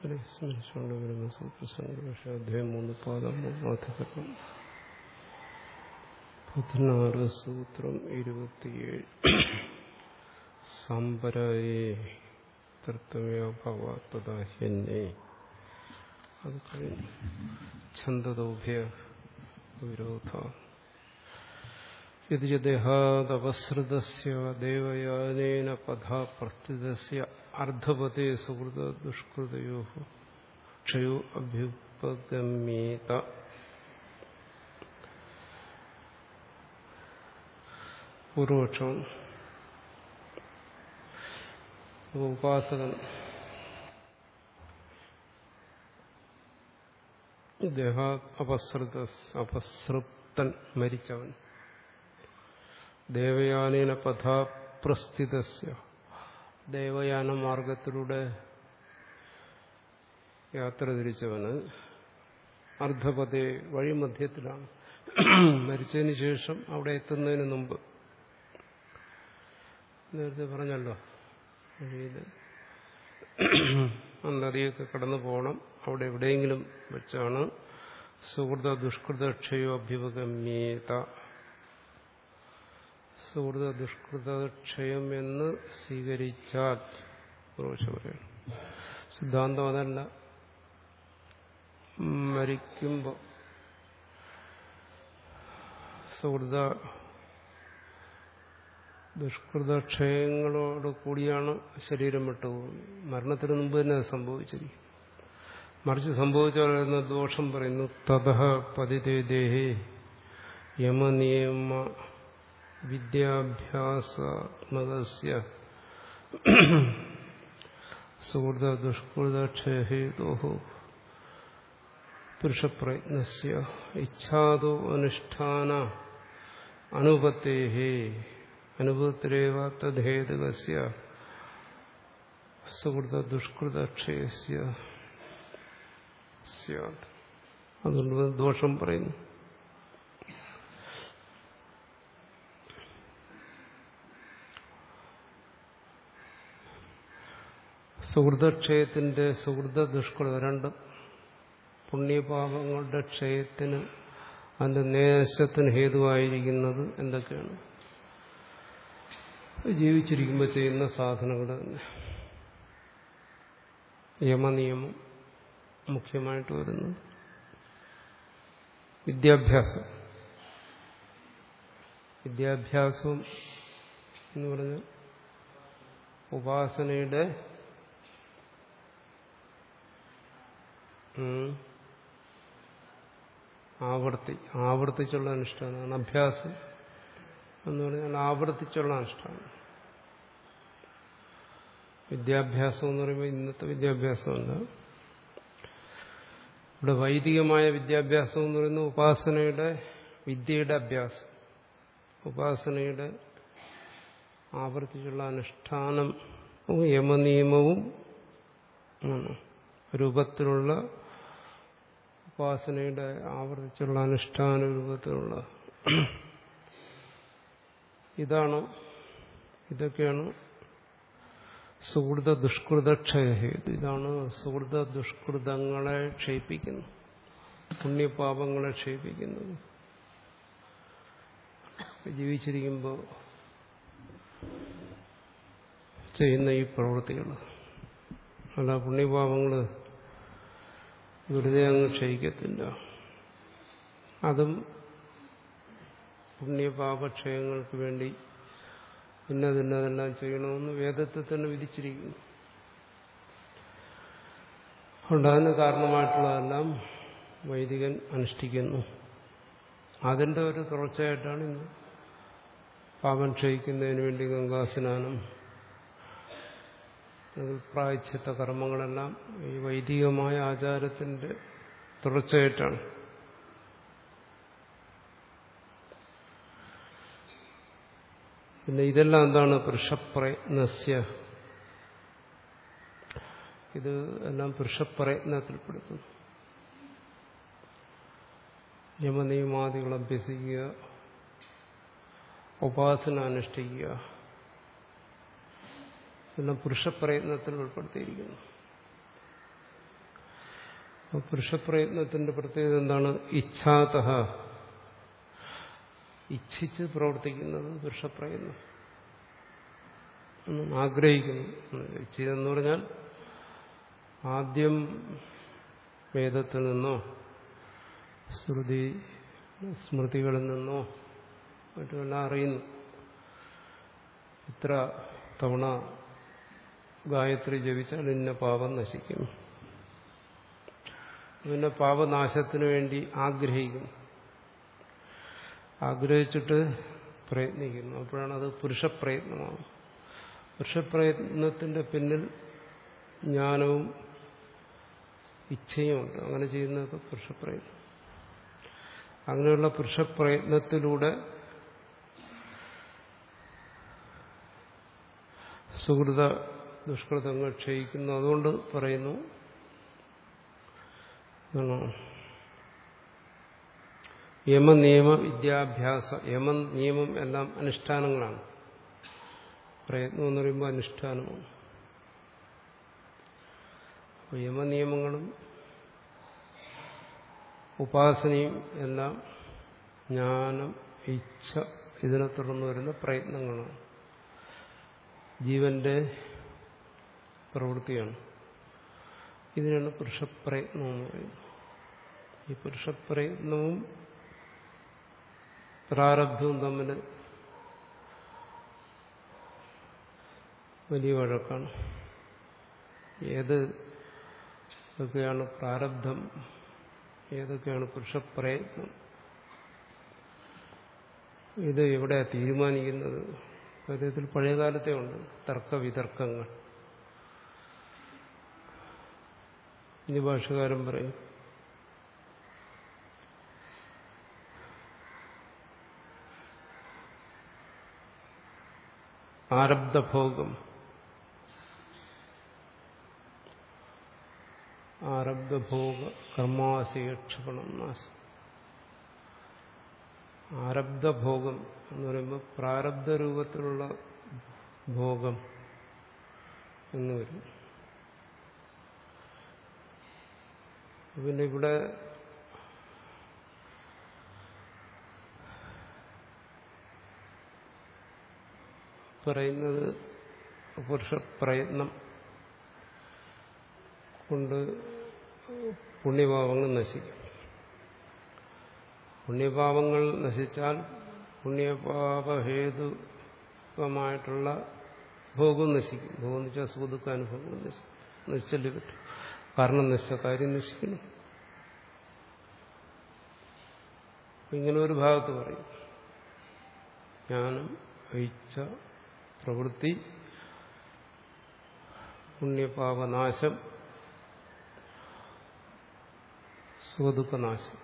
സ്മരിച്ചുകൊണ്ട് ബ്രഹ്മസൂത്ര സംഘർഷ അധ്യായം മൂന്ന് പാദം മൂന്നാധികരണം പതിനാറ് സൂത്രം ഇരുപത്തിയേഴ് സാമ്പരായേ തൃത്വഭവാത്മദാഹ്യന്യേ അത് കഴിഞ്ഞു ഛന്ദദൗഭ്യ വിരോധ യതി ദേഹാദപസൃതസ്യ ദേവയാനേന പഥാ പ്രസ്ഥിതസ്യ അർദ്ധപതേ സുഹൃത ദുഷ്കൃതയോ ക്ഷയോ അഭ്യുപഗമ്യേത പൂർവപക്ഷം ഉപാസകൻ ദേഹാ അപസൃത അപസൃപ്തൻ മരിച്ചവൻ ദേവയാനേന പഥാപ്രസ്ഥിതസ്യ ദേവയാന മാർഗത്തിലൂടെ യാത്ര തിരിച്ചവന് അർദ്ധപതേ വഴിമധ്യത്തിലാണ് മരിച്ചതിന് ശേഷം അവിടെ എത്തുന്നതിന് മുമ്പ് നേരത്തെ പറഞ്ഞല്ലോ വഴിയിൽ നദിയൊക്കെ കടന്നു പോകണം അവിടെ എവിടെയെങ്കിലും വെച്ചാണ് സുഹൃത ദുഷ്കൃത ക്ഷയോ അഭ്യുപഗമ്യേത സുഹൃത ദുഷ്കൃതക്ഷയം എന്ന് സ്വീകരിച്ചാൽ പറയണം സിദ്ധാന്തം അതല്ല മരിക്കുമ്പോൾ സുഹൃത ദുഷ്കൃതക്ഷയങ്ങളോട് കൂടിയാണ് ശരീരം വിട്ടുപോകുന്നത് മരണത്തിന് മുമ്പ് തന്നെ അത് സംഭവിച്ചിരിക്കും മറിച്ച് സംഭവിച്ചാൽ ദോഷം പറയുന്നു തഥ പതിതേ ദേഹേ യമനിയമ വിദ്യാഭ്യാസാത്മകസ്യ സുഹൃത ദുഷ്കൃതക്ഷയഹേതോ പുരുഷപ്രയത്നസ്യ ഇച്ഛാദോ അനുഷ്ഠാന അനുപത്തേ അനുഭവത്തിലേവ തദ്ഹേതുകസ്യ സുഹൃത ദുഷ്കൃതക്ഷയസ്യ അതുകൊണ്ട് ദോഷം പറയുന്നു സുഹൃതക്ഷയത്തിന്റെ സുഹൃത ദുഷ്കൃത രണ്ട് പുണ്യപാപങ്ങളുടെ ക്ഷയത്തിന് അതിന്റെ നേശത്തിന് ഹേതുവായിരിക്കുന്നത് എന്തൊക്കെയാണ് ജീവിച്ചിരിക്കുമ്പോൾ ചെയ്യുന്ന സാധനങ്ങൾ തന്നെ യമനിയമം മുഖ്യമായിട്ട് വരുന്നത് വിദ്യാഭ്യാസം വിദ്യാഭ്യാസം എന്ന് പറഞ്ഞാൽ ഉപാസനയുടെ ആവർത്തി ആവർത്തിച്ചുള്ള അനുഷ്ഠാനമാണ് അഭ്യാസം എന്ന് പറഞ്ഞാൽ ആവർത്തിച്ചുള്ള അനുഷ്ഠാനം വിദ്യാഭ്യാസം എന്ന് പറയുമ്പോൾ ഇന്നത്തെ വിദ്യാഭ്യാസമല്ല ഇവിടെ വൈദികമായ വിദ്യാഭ്യാസം എന്ന് പറയുന്നത് ഉപാസനയുടെ വിദ്യയുടെ അഭ്യാസം ഉപാസനയുടെ ആവർത്തിച്ചുള്ള അനുഷ്ഠാനം യമനിയമവും രൂപത്തിലുള്ള ഉപാസനയുടെ ആവർത്തിച്ചുള്ള അനുഷ്ഠാന രൂപത്തിലുള്ള ഇതാണ് ഇതൊക്കെയാണ് സുഹൃത ദുഷ്കൃത ക്ഷയഹേതു ഇതാണ് സുഹൃത ദുഷ്കൃതങ്ങളെ ക്ഷയിപ്പിക്കുന്നത് പുണ്യപാപങ്ങളെ ക്ഷയിപ്പിക്കുന്നത് ജീവിച്ചിരിക്കുമ്പോൾ ചെയ്യുന്ന ഈ പ്രവൃത്തികൾ അല്ല പുണ്യപാപങ്ങൾ വെറുതെ അങ്ങ് ക്ഷയിക്കത്തില്ല അതും പുണ്യപാപക്ഷയങ്ങൾക്ക് വേണ്ടി ഇന്നതിന്നതെല്ലാം ചെയ്യണമെന്ന് വേദത്തിൽ തന്നെ വിധിച്ചിരിക്കുന്നു അതുകൊണ്ട് അതിന് കാരണമായിട്ടുള്ളതെല്ലാം വൈദികൻ അനുഷ്ഠിക്കുന്നു അതിൻ്റെ ഒരു തുടർച്ചയായിട്ടാണ് ഇന്ന് പാപം ക്ഷയിക്കുന്നതിന് വേണ്ടി ഗംഗാസ്നാനം പ്രായച്ചിത്ത കർമ്മങ്ങളെല്ലാം ഈ വൈദികമായ ആചാരത്തിന്റെ തുടർച്ചയായിട്ടാണ് പിന്നെ ഇതെല്ലാം എന്താണ് പുരുഷപ്രയത്നസ്യ ഇത് എല്ലാം പുരുഷപ്രയത്നത്തിൽപ്പെടുത്തുന്നു യമനിയമാദികൾ അഭ്യസിക്കുക ഉപാസന അനുഷ്ഠിക്കുക എല്ലാം പുരുഷപ്രയത്നത്തിൽ ഉൾപ്പെടുത്തിയിരിക്കുന്നു അപ്പോൾ പുരുഷപ്രയത്നത്തിന്റെ പ്രത്യേകത എന്താണ് ഇച്ഛാത ഇച്ഛിച്ച് പ്രവർത്തിക്കുന്നത് പുരുഷപ്രയത്നം ഒന്നും ആഗ്രഹിക്കുന്നു ഇച്ഛിതെന്ന് പറഞ്ഞാൽ ആദ്യം വേദത്തിൽ നിന്നോ ശ്രുതി സ്മൃതികളിൽ നിന്നോ മറ്റുമെല്ലാം അറിയുന്നു ഇത്ര തവണ ഗായത്രി ജപിച്ചാൽ ഇന്ന പാപം നശിക്കും പിന്നെ പാപനാശത്തിനു വേണ്ടി ആഗ്രഹിക്കുന്നു ആഗ്രഹിച്ചിട്ട് പ്രയത്നിക്കുന്നു അപ്പോഴാണ് അത് പുരുഷപ്രയത്നമാകും പുരുഷപ്രയത്നത്തിന്റെ പിന്നിൽ ജ്ഞാനവും ഇച്ഛയുമുണ്ട് അങ്ങനെ ചെയ്യുന്നതൊക്കെ പുരുഷപ്രയത്നം അങ്ങനെയുള്ള പുരുഷപ്രയത്നത്തിലൂടെ സുഹൃത ദുഷ്കൃതങ്ങൾ ക്ഷയിക്കുന്നു അതുകൊണ്ട് പറയുന്നു യമനിയമ വിദ്യാഭ്യാസ യമ നിയമം എല്ലാം അനുഷ്ഠാനങ്ങളാണ് പ്രയത്നം എന്ന് പറയുമ്പോൾ അനുഷ്ഠാനമാണ് അപ്പോൾ യമനിയമങ്ങളും ഉപാസനയും എല്ലാം ജ്ഞാനം ഇച്ഛ ഇതിനെ തുടർന്ന് വരുന്ന പ്രയത്നങ്ങളാണ് ജീവന്റെ പ്രവൃത്തിയാണ് ഇതിനാണ് പുരുഷപ്രയത്നം എന്ന് പറയുന്നത് ഈ പുരുഷപ്രയത്നവും പ്രാരബ്ധവും തമ്മിൽ വലിയ വഴക്കാണ് ഏത് ഒക്കെയാണ് പ്രാരബ്ധം ഏതൊക്കെയാണ് പുരുഷപ്രയത്നം ഇത് എവിടെ തീരുമാനിക്കുന്നത് കാര്യത്തിൽ പഴയകാലത്തെ ഉണ്ട് തർക്കവിതർക്കങ്ങൾ ഇനി ഭാഷകാരൻ പറയും ആരബ്ധഭോഗം ആരബ്ധഭോഗ കർമാശയക്ഷപണം നാശം ആരബ്ധഭോഗം എന്ന് പറയുമ്പോൾ പ്രാരബ്ധ രൂപത്തിലുള്ള ഭോഗം എന്ന് വരും പിന്നെ ഇവിടെ പറയുന്നത് പുരുഷപ്രയത്നം കൊണ്ട് പുണ്യഭാവങ്ങൾ നശിക്കും പുണ്യപാപങ്ങൾ നശിച്ചാൽ പുണ്യപാപഹേതുകമായിട്ടുള്ള ഭോഗം നശിക്കും ഭോഗം എന്ന് വെച്ചാൽ സുഖദുഃഖ അനുഭവങ്ങൾ നശിക്കും നശിച്ചല്ലേ പറ്റും കാരണം നശിച്ച കാര്യം നശിക്കണം ഇങ്ങനെ ഒരു ഭാഗത്ത് പറയും ജ്ഞാനം ഇച്ഛ പ്രവൃത്തി പുണ്യപാപനാശം സുഖദുഃഖനാശം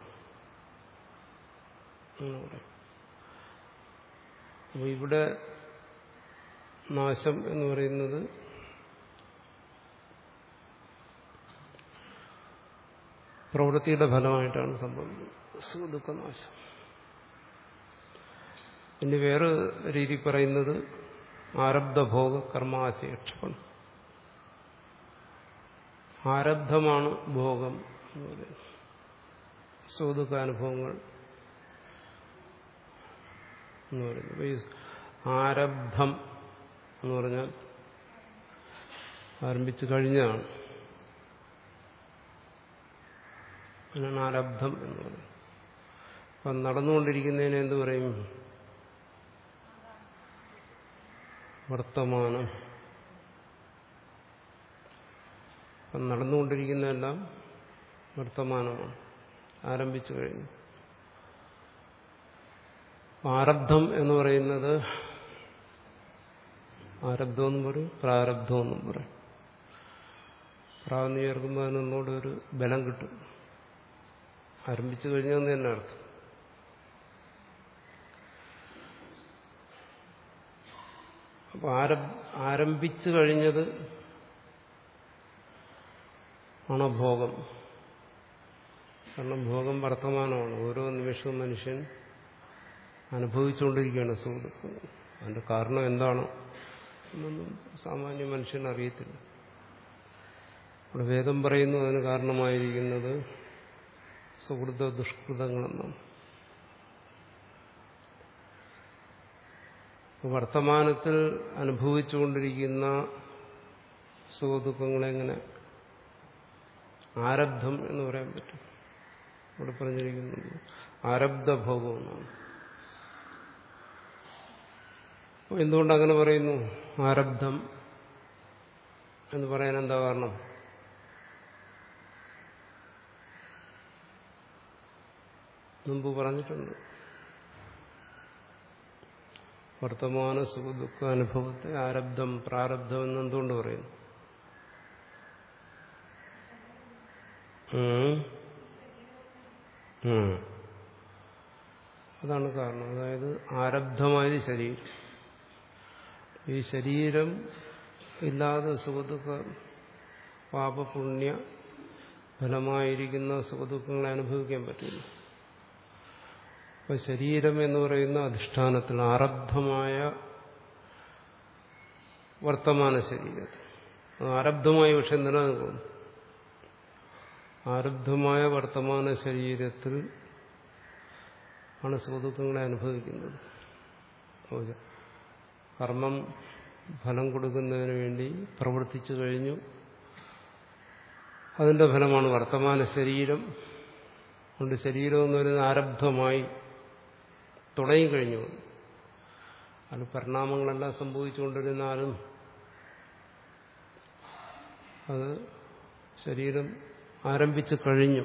അങ്ങനെ പറയും അപ്പോൾ ഇവിടെ നാശം എന്ന് പറയുന്നത് പ്രവൃത്തിയുടെ ഫലമായിട്ടാണ് സംഭവിക്കുന്നത് സുഖദുഃഖനാശം ഇനി വേറെ രീതി പറയുന്നത് ആരബ്ധഭോഗ കർമാശയക്ഷണം ആരബ്ധമാണ് ഭോഗം എന്ന് പറയുന്നത് സുഖദുഃഖാനുഭവങ്ങൾ എന്ന് പറയുന്നത് ഈ ആരബ്ധം എന്ന് പറഞ്ഞാൽ ആരംഭിച്ചു കഴിഞ്ഞാണ് അതിനാണ് ആരബ്ധം എന്ന് പറയുന്നത് അപ്പം നടന്നുകൊണ്ടിരിക്കുന്നതിന് എന്ത് പറയും വർത്തമാനം അപ്പം നടന്നുകൊണ്ടിരിക്കുന്നതെല്ലാം വർത്തമാനമാണ് ആരംഭിച്ചു കഴിഞ്ഞു ആരബ്ധം എന്ന് പറയുന്നത് ആരബ്ധം എന്നും പറയും പ്രാരബ്ധം എന്നും പറയും പ്രാവെന്ന് ചേർക്കുമ്പോൾ അതിനൊന്നുകൂടെ ഒരു ബലം കിട്ടും ആരംഭിച്ചു കഴിഞ്ഞെന്ന് തന്നെ അർത്ഥം അപ്പൊ ആരംഭിച്ചു കഴിഞ്ഞത് ആണ് ഭോഗം കാരണം ഭോഗം വർത്തമാനമാണ് ഓരോ നിമിഷവും മനുഷ്യൻ അനുഭവിച്ചുകൊണ്ടിരിക്കുകയാണ് സുഹൃത്ത് അതിന്റെ കാരണം എന്താണ് എന്നൊന്നും സാമാന്യ മനുഷ്യൻ അറിയത്തില്ല ഇവിടെ വേദം പറയുന്നു അതിന് കാരണമായിരിക്കുന്നത് സുഹൃത ദുഷ്കൃതങ്ങളെന്നാണ് വർത്തമാനത്തിൽ അനുഭവിച്ചുകൊണ്ടിരിക്കുന്ന സുഖദുഃഖങ്ങളെങ്ങനെ ആരബ്ധം എന്ന് പറയാൻ പറ്റും ഇവിടെ പറഞ്ഞിരിക്കുന്നത് ആരബ്ധഭോഗം എന്നാണ് എന്തുകൊണ്ട് അങ്ങനെ പറയുന്നു ആരബ്ധം എന്ന് പറയാൻ എന്താ കാരണം മുമ്പ് പറഞ്ഞിട്ടുണ്ട് വർത്തമാന സുഖദുഃഖ അനുഭവത്തെ ആരബ്ധം പ്രാരബ്ധം എന്ന് എന്തുകൊണ്ട് പറയുന്നു അതാണ് കാരണം അതായത് ആരബ്ധമായത് ശരീരം ഈ ശരീരം ഇല്ലാതെ സുഖദുഃഖ പാപപുണ്യ ഫലമായിരിക്കുന്ന സുഖദുഃഖങ്ങളെ അനുഭവിക്കാൻ പറ്റില്ല അപ്പൊ ശരീരം എന്ന് പറയുന്ന അധിഷ്ഠാനത്തിൽ ആരബ്ധമായ വർത്തമാന ശരീരത്തിൽ ആരബ്ധമായ പക്ഷെ നിലനിൽക്കുന്നു ആരബ്ധമായ വർത്തമാന ശരീരത്തിൽ ആണ് സുഖദുഃഖങ്ങളെ അനുഭവിക്കുന്നത് കർമ്മം ഫലം കൊടുക്കുന്നതിന് വേണ്ടി പ്രവർത്തിച്ചു കഴിഞ്ഞു അതിന്റെ ഫലമാണ് വർത്തമാന ശരീരം കൊണ്ട് ശരീരം എന്ന് പറയുന്നത് ആരബ്ധമായി തുടങ്ങിക്കഴിഞ്ഞു അത് പരിണാമങ്ങളെല്ലാം സംഭവിച്ചുകൊണ്ടിരുന്നാലും അത് ശരീരം ആരംഭിച്ചു കഴിഞ്ഞു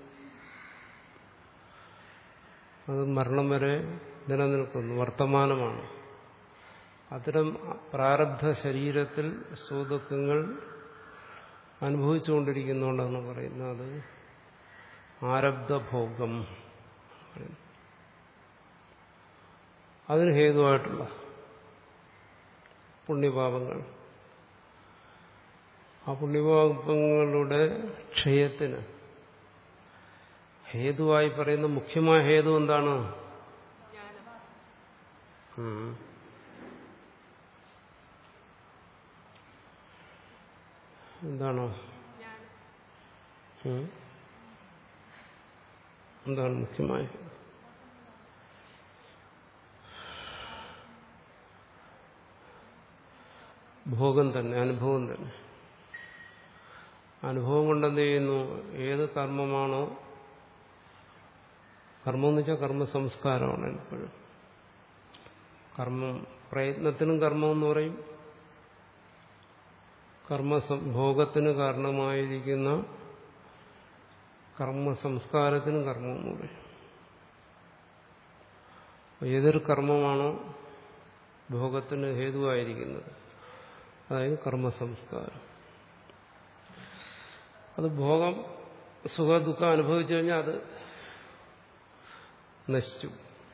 അത് മരണം വരെ നിലനിൽക്കുന്നു വർത്തമാനമാണ് അത്തരം പ്രാരബ്ധ ശരീരത്തിൽ സുഖദുഃഖങ്ങൾ അനുഭവിച്ചുകൊണ്ടിരിക്കുന്നുണ്ടെന്ന് പറയുന്നത് അത് ആരബ്ധഭോഗം അതിന് ഹേതുവായിട്ടുള്ള പുണ്യപാപങ്ങൾ ആ പുണ്യപാപങ്ങളുടെ ക്ഷയത്തിന് ഹേതുവായി പറയുന്ന മുഖ്യമായ ഹേതു എന്താണ് എന്താണോ എന്താണ് മുഖ്യമായ ഭോഗം തന്നെ അനുഭവം തന്നെ അനുഭവം കൊണ്ടെന്ത് ചെയ്യുന്നു ഏത് കർമ്മമാണോ കർമ്മം എന്ന് വെച്ചാൽ കർമ്മ സംസ്കാരമാണ് എപ്പോഴും കർമ്മം പ്രയത്നത്തിനും കർമ്മം എന്ന് പറയും കർമ്മ ഭോഗത്തിന് കാരണമായിരിക്കുന്ന കർമ്മ സംസ്കാരത്തിനും കർമ്മം എന്ന് പറയും ഏതൊരു കർമ്മമാണോ ഭോഗത്തിന് ഹേതുവായിരിക്കുന്നത് അതായത് കർമ്മ സംസ്കാരം അത് ഭോഗം സുഖ ദുഃഖം അനുഭവിച്ചു കഴിഞ്ഞാൽ അത് നശിച്ചു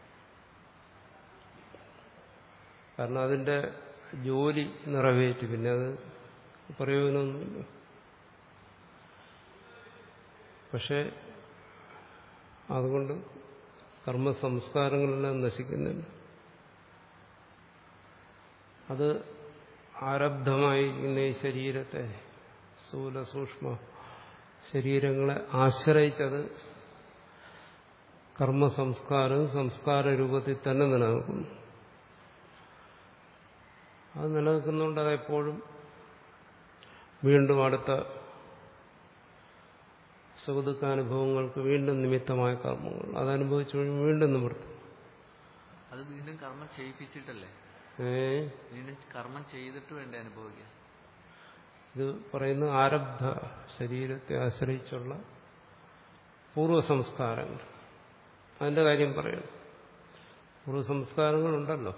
കാരണം അതിന്റെ ജോലി നിറവേറ്റി പിന്നെ അത് പ്രയോജനമൊന്നുമില്ല പക്ഷെ അതുകൊണ്ട് കർമ്മ സംസ്കാരങ്ങളെല്ലാം നശിക്കുന്നില്ല അത് ആരബ്ധമായിരിക്കുന്ന ഈ ശരീരത്തെ സ്ഥൂല സൂക്ഷ്മ ശരീരങ്ങളെ ആശ്രയിച്ചത് കർമ്മ സംസ്കാരം സംസ്കാര രൂപത്തിൽ തന്നെ നിലനിൽക്കുന്നു അത് നിലനിൽക്കുന്നുണ്ട് അതെപ്പോഴും വീണ്ടും അടുത്ത സുഖദുഃഖാനുഭവങ്ങൾക്ക് വീണ്ടും നിമിത്തമായ കർമ്മങ്ങൾ അതനുഭവിച്ചു കഴിയുമ്പോൾ വീണ്ടും നിവൃത്തി അത് വീണ്ടും കർമ്മം ചെയ്യിപ്പിച്ചിട്ടല്ലേ ഏ വീണ്ടും കർമ്മം ചെയ്തിട്ട് വേണ്ടേ അനുഭവിക്കാൻ ഇത് പറയുന്ന ആരബ്ധ ശരീരത്തെ ആശ്രയിച്ചുള്ള പൂർവ്വ സംസ്കാരങ്ങൾ അതിന്റെ കാര്യം പറയണം പൂർവ്വ സംസ്കാരങ്ങളുണ്ടല്ലോ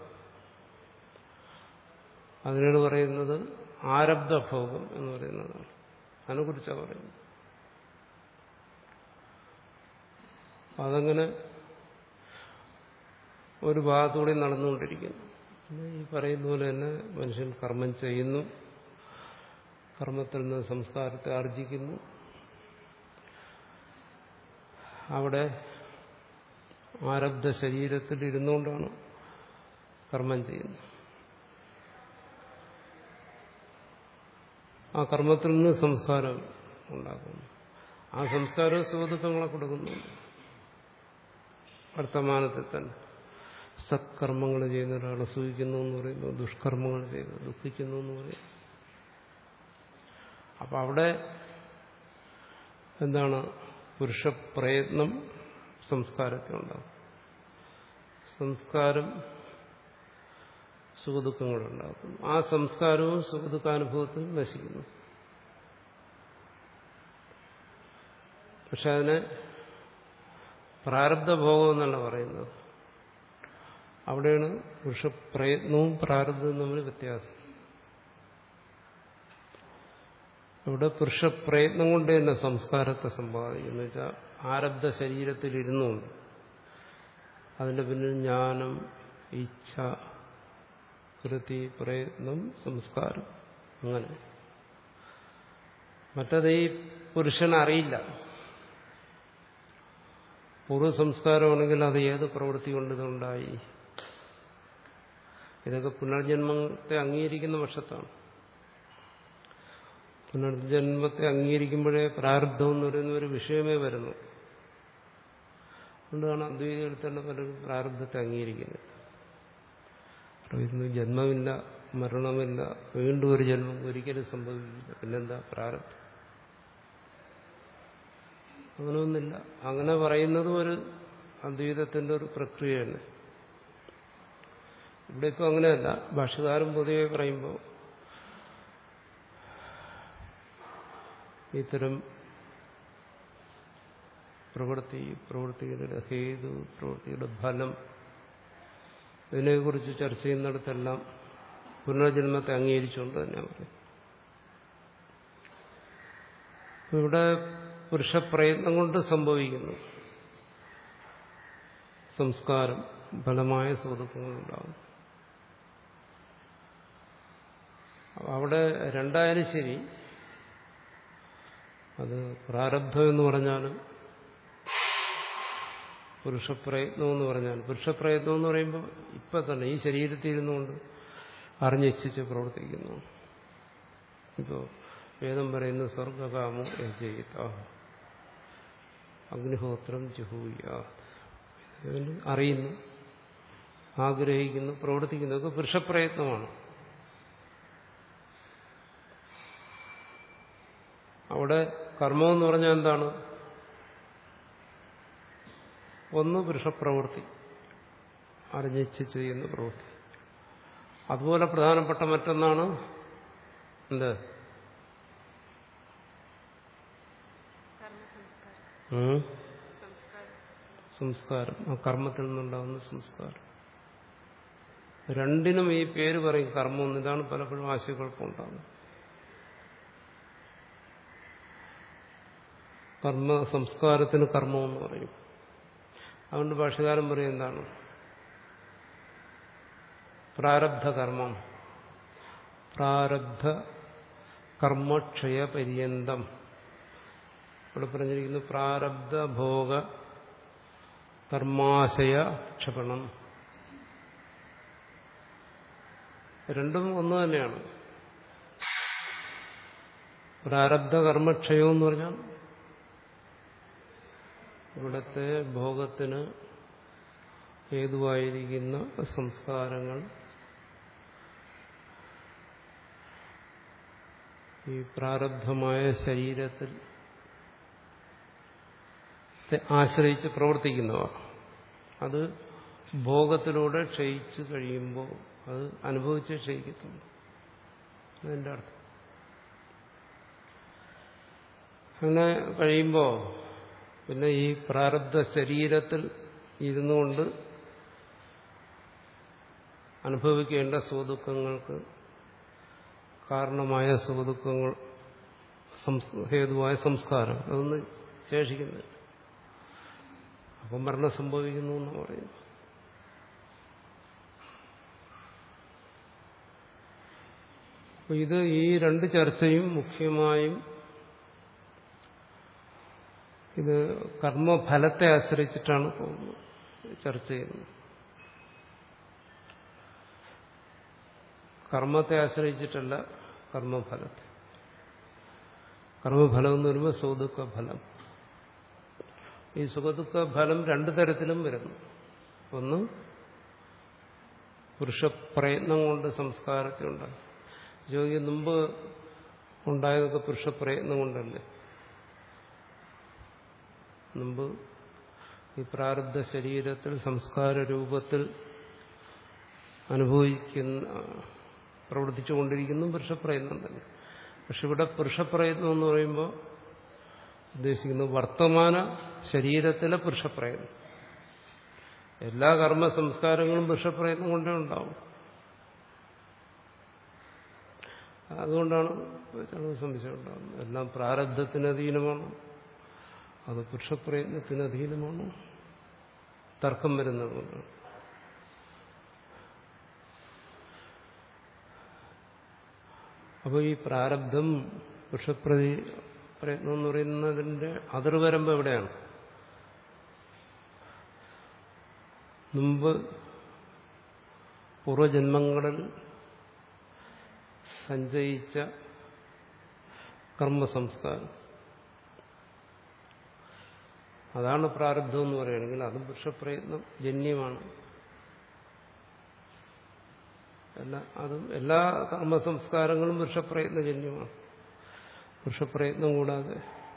അതിനാണ് പറയുന്നത് ആരബ്ധഭോഗം എന്ന് പറയുന്നതാണ് അതിനെക്കുറിച്ചാണ് പറയുന്നത് അതങ്ങനെ ഒരു ഭാഗത്തൂടെ നടന്നുകൊണ്ടിരിക്കുന്നു പിന്നെ ഈ പറയുന്ന പോലെ തന്നെ മനുഷ്യൻ കർമ്മം ചെയ്യുന്നു കർമ്മത്തിൽ നിന്ന് സംസ്കാരത്തെ ആർജിക്കുന്നു അവിടെ ആരബ്ധ ശരീരത്തിൽ ഇരുന്നുകൊണ്ടാണ് കർമ്മം ചെയ്യുന്നത് ആ കർമ്മത്തിൽ നിന്ന് സംസ്കാരം ഉണ്ടാക്കുന്നു ആ സംസ്കാരവും സുഖദുഃഖങ്ങളെ കൊടുക്കുന്നു വർത്തമാനത്തിൽ തന്നെ സത്കർമ്മങ്ങൾ ചെയ്യുന്ന ഒരാളെ സൂഹിക്കുന്നു എന്ന് പറയുന്നു ദുഷ്കർമ്മങ്ങൾ ചെയ്ത് ദുഃഖിക്കുന്നു എന്ന് പറയുന്നു അപ്പൊ അവിടെ എന്താണ് പുരുഷപ്രയത്നം സംസ്കാരത്തെ ഉണ്ടാകും സംസ്കാരം സുഖദുഃഖങ്ങളുണ്ടാക്കുന്നു ആ സംസ്കാരവും സുഖദുഃഖാനുഭവത്തിൽ നശിക്കുന്നു പക്ഷെ അതിനെ പ്രാരബ്ധഭോഗം എന്നല്ല പറയുന്നത് അവിടെയാണ് പുരുഷപ്രയത്നവും പ്രാരബ്ധവും തമ്മിൽ വ്യത്യാസം ഇവിടെ പുരുഷപ്രയത്നം കൊണ്ട് തന്നെ സംസ്കാരത്തെ സമ്പാദിക്കുന്നു വെച്ചാൽ ആരബ്ധ ശരീരത്തിൽ ഇരുന്നുകൊണ്ട് അതിന്റെ പിന്നിൽ ജ്ഞാനം ഇച്ഛ കൃതി പ്രയത്നം സംസ്കാരം അങ്ങനെ മറ്റത് ഈ പുരുഷൻ അറിയില്ല പൂർവ്വ സംസ്കാരമാണെങ്കിൽ അത് ഏത് പ്രവൃത്തി കൊണ്ട് ഇതുണ്ടായി ഇതൊക്കെ പുനർജന്മത്തെ അംഗീകരിക്കുന്ന പക്ഷത്താണ് പുനർജന്മത്തെ അംഗീകരിക്കുമ്പോഴേ പ്രാരബ്ധം എന്ന് പറയുന്ന ഒരു വിഷയമേ വരുന്നു അതുകൊണ്ടാണ് അദ്വൈതികൾ തന്നെ പലരും പ്രാരബ്ധത്തെ അംഗീകരിക്കുന്നത് പറയുന്നു ജന്മമില്ല മരണമില്ല വീണ്ടും ഒരു ജന്മം ഒരിക്കലും സംഭവിക്കില്ല പിന്നെന്താ പ്രാരബ്ധം അങ്ങനെയൊന്നുമില്ല അങ്ങനെ പറയുന്നതും ഒരു അദ്വൈതത്തിന്റെ ഒരു പ്രക്രിയയാണ് ഇവിടെ ഇപ്പം അങ്ങനെയല്ല ഭാഷകാരൻ പൊതുവെ പറയുമ്പോൾ ഇത്തരം പ്രവൃത്തി പ്രവൃത്തിയുടെ ഹേതു പ്രവൃത്തിയുടെ ഫലം ഇതിനെക്കുറിച്ച് ചർച്ച ചെയ്യുന്നിടത്തെല്ലാം പുനർജന്മത്തെ അംഗീകരിച്ചുകൊണ്ട് തന്നെ പറയും ഇവിടെ പുരുഷപ്രയത്നം കൊണ്ട് സംഭവിക്കുന്നു സംസ്കാരം ഫലമായ സുഹൃത്തുക്കളുണ്ടാകും അവിടെ രണ്ടായാലും ശരി അത് പ്രാരബ്ധം എന്ന് പറഞ്ഞാലും പുരുഷപ്രയത്നം എന്ന് പറഞ്ഞാൽ പുരുഷപ്രയത്നം എന്ന് പറയുമ്പോൾ ഇപ്പൊ തന്നെ ഈ ശരീരത്തിൽ ഇരുന്നുകൊണ്ട് അറിഞ്ഞിച്ഛിച്ച് പ്രവർത്തിക്കുന്നു ഇപ്പോൾ വേദം പറയുന്ന സ്വർഗകാമോ ചെയ്ത അഗ്നിഹോത്രം ജുഹൂയ അറിയുന്നു ആഗ്രഹിക്കുന്നു പ്രവർത്തിക്കുന്നു ഒക്കെ പുരുഷപ്രയത്നമാണ് അവിടെ കർമ്മം എന്ന് പറഞ്ഞാൽ എന്താണ് ഒന്ന് പുരുഷപ്രവൃത്തി അറിഞ്ഞിച്ച് ചെയ്യുന്ന പ്രവൃത്തി അതുപോലെ പ്രധാനപ്പെട്ട മറ്റൊന്നാണ് എന്ത് ഉം? സംസ്കാരം ആ കർമ്മത്തിൽ നിന്നുണ്ടാകുന്ന സംസ്കാരം രണ്ടിനും ഈ പേര് പറയും കർമ്മം എന്ന് ഇതാണ് പലപ്പോഴും ആശയക്കുഴപ്പമുണ്ടാകുന്നത് കർമ്മ സംസ്കാരത്തിന് കർമ്മം എന്ന് പറയും അതുകൊണ്ട് ഭാഷകാരൻ പറയും എന്താണ് പ്രാരബ്ധ കർമ്മം പ്രാരബ്ധ കർമ്മക്ഷയ പര്യന്തം ഇവിടെ പറഞ്ഞിരിക്കുന്നു പ്രാരബ്ധ ഭോഗ കർമാശയ ക്ഷപണം രണ്ടും ഒന്ന് തന്നെയാണ് പ്രാരബ്ധ കർമ്മക്ഷയം എന്ന് പറഞ്ഞാൽ ഇവിടുത്തെ ഭോഗത്തിന് ഹേതുവായിരിക്കുന്ന സംസ്കാരങ്ങൾ ഈ പ്രാരബ്ധമായ ശരീരത്തിൽ ആശ്രയിച്ച് പ്രവർത്തിക്കുന്നവ അത് ഭോഗത്തിലൂടെ ക്ഷയിച്ച് കഴിയുമ്പോൾ അത് അനുഭവിച്ച് ക്ഷയിക്കത്തുള്ളൂ അതിൻ്റെ അർത്ഥം അങ്ങനെ കഴിയുമ്പോൾ പിന്നെ ഈ പ്രാരബ്ധ ശരീരത്തിൽ ഇരുന്നുകൊണ്ട് അനുഭവിക്കേണ്ട സുഖദുഃഖങ്ങൾക്ക് കാരണമായ സുഖദുഃഖങ്ങൾ ഹേതുവായ സംസ്കാരം അതൊന്നും ശേഷിക്കുന്നില്ല അപ്പം മരണം സംഭവിക്കുന്നു എന്ന് പറയുന്നു അപ്പൊ ഇത് ഈ രണ്ട് ചർച്ചയും മുഖ്യമായും ഇത് കർമ്മഫലത്തെ ആശ്രയിച്ചിട്ടാണ് പോകുന്നത് ചർച്ച ചെയ്യുന്നത് കർമ്മത്തെ ആശ്രയിച്ചിട്ടല്ല കർമ്മഫലത്തെ കർമ്മഫലം എന്ന് പറയുമ്പോൾ സുഖദുഃഖ ഫലം ഈ സുഖദുഃഖ ഫലം രണ്ടു തരത്തിലും വരുന്നു ഒന്ന് പുരുഷപ്രയത്നം കൊണ്ട് സംസ്കാരത്തിലുണ്ടായി യോഗി മുമ്പ് ഉണ്ടായതൊക്കെ പുരുഷപ്രയത്നം കൊണ്ടല്ലേ മുമ്പ് ഈ പ്രാരബ്ധ ശരീരത്തിൽ സംസ്കാര രൂപത്തിൽ അനുഭവിക്കുന്ന പ്രവർത്തിച്ചുകൊണ്ടിരിക്കുന്ന പുരുഷപ്രയത്നം തന്നെ പക്ഷെ ഇവിടെ പുരുഷപ്രയത്നം എന്ന് പറയുമ്പോൾ ഉദ്ദേശിക്കുന്നത് വർത്തമാന ശരീരത്തിലെ പുരുഷപ്രയത്നം എല്ലാ കർമ്മ സംസ്കാരങ്ങളും പുരുഷപ്രയത്നം കൊണ്ടേ ഉണ്ടാവും അതുകൊണ്ടാണ് സംശയം ഉണ്ടാകുന്നത് എല്ലാം പ്രാരബ്ധത്തിന് അധീനമാണ് അത് പുരുഷപ്രയത്നത്തിന് അധീനമാണ് തർക്കം വരുന്നത് കൊണ്ടാണ് അപ്പോൾ ഈ പ്രാരബ്ധം പുരുഷപ്രതി പ്രയത്നം എന്ന് പറയുന്നതിന്റെ അതിർവരമ്പ് എവിടെയാണ് മുമ്പ് പൂർവജന്മങ്ങളിൽ സഞ്ചയിച്ച കർമ്മസംസ്കാരം അതാണ് പ്രാരബ്ധം എന്ന് പറയുകയാണെങ്കിൽ അതും പുരുഷപ്രയത്നം ജന്യമാണ് എല്ലാ അതും എല്ലാ കർമ്മസംസ്കാരങ്ങളും പുരുഷപ്രയത്നജന്യമാണ് പുരുഷപ്രയത്നം കൂടാതെ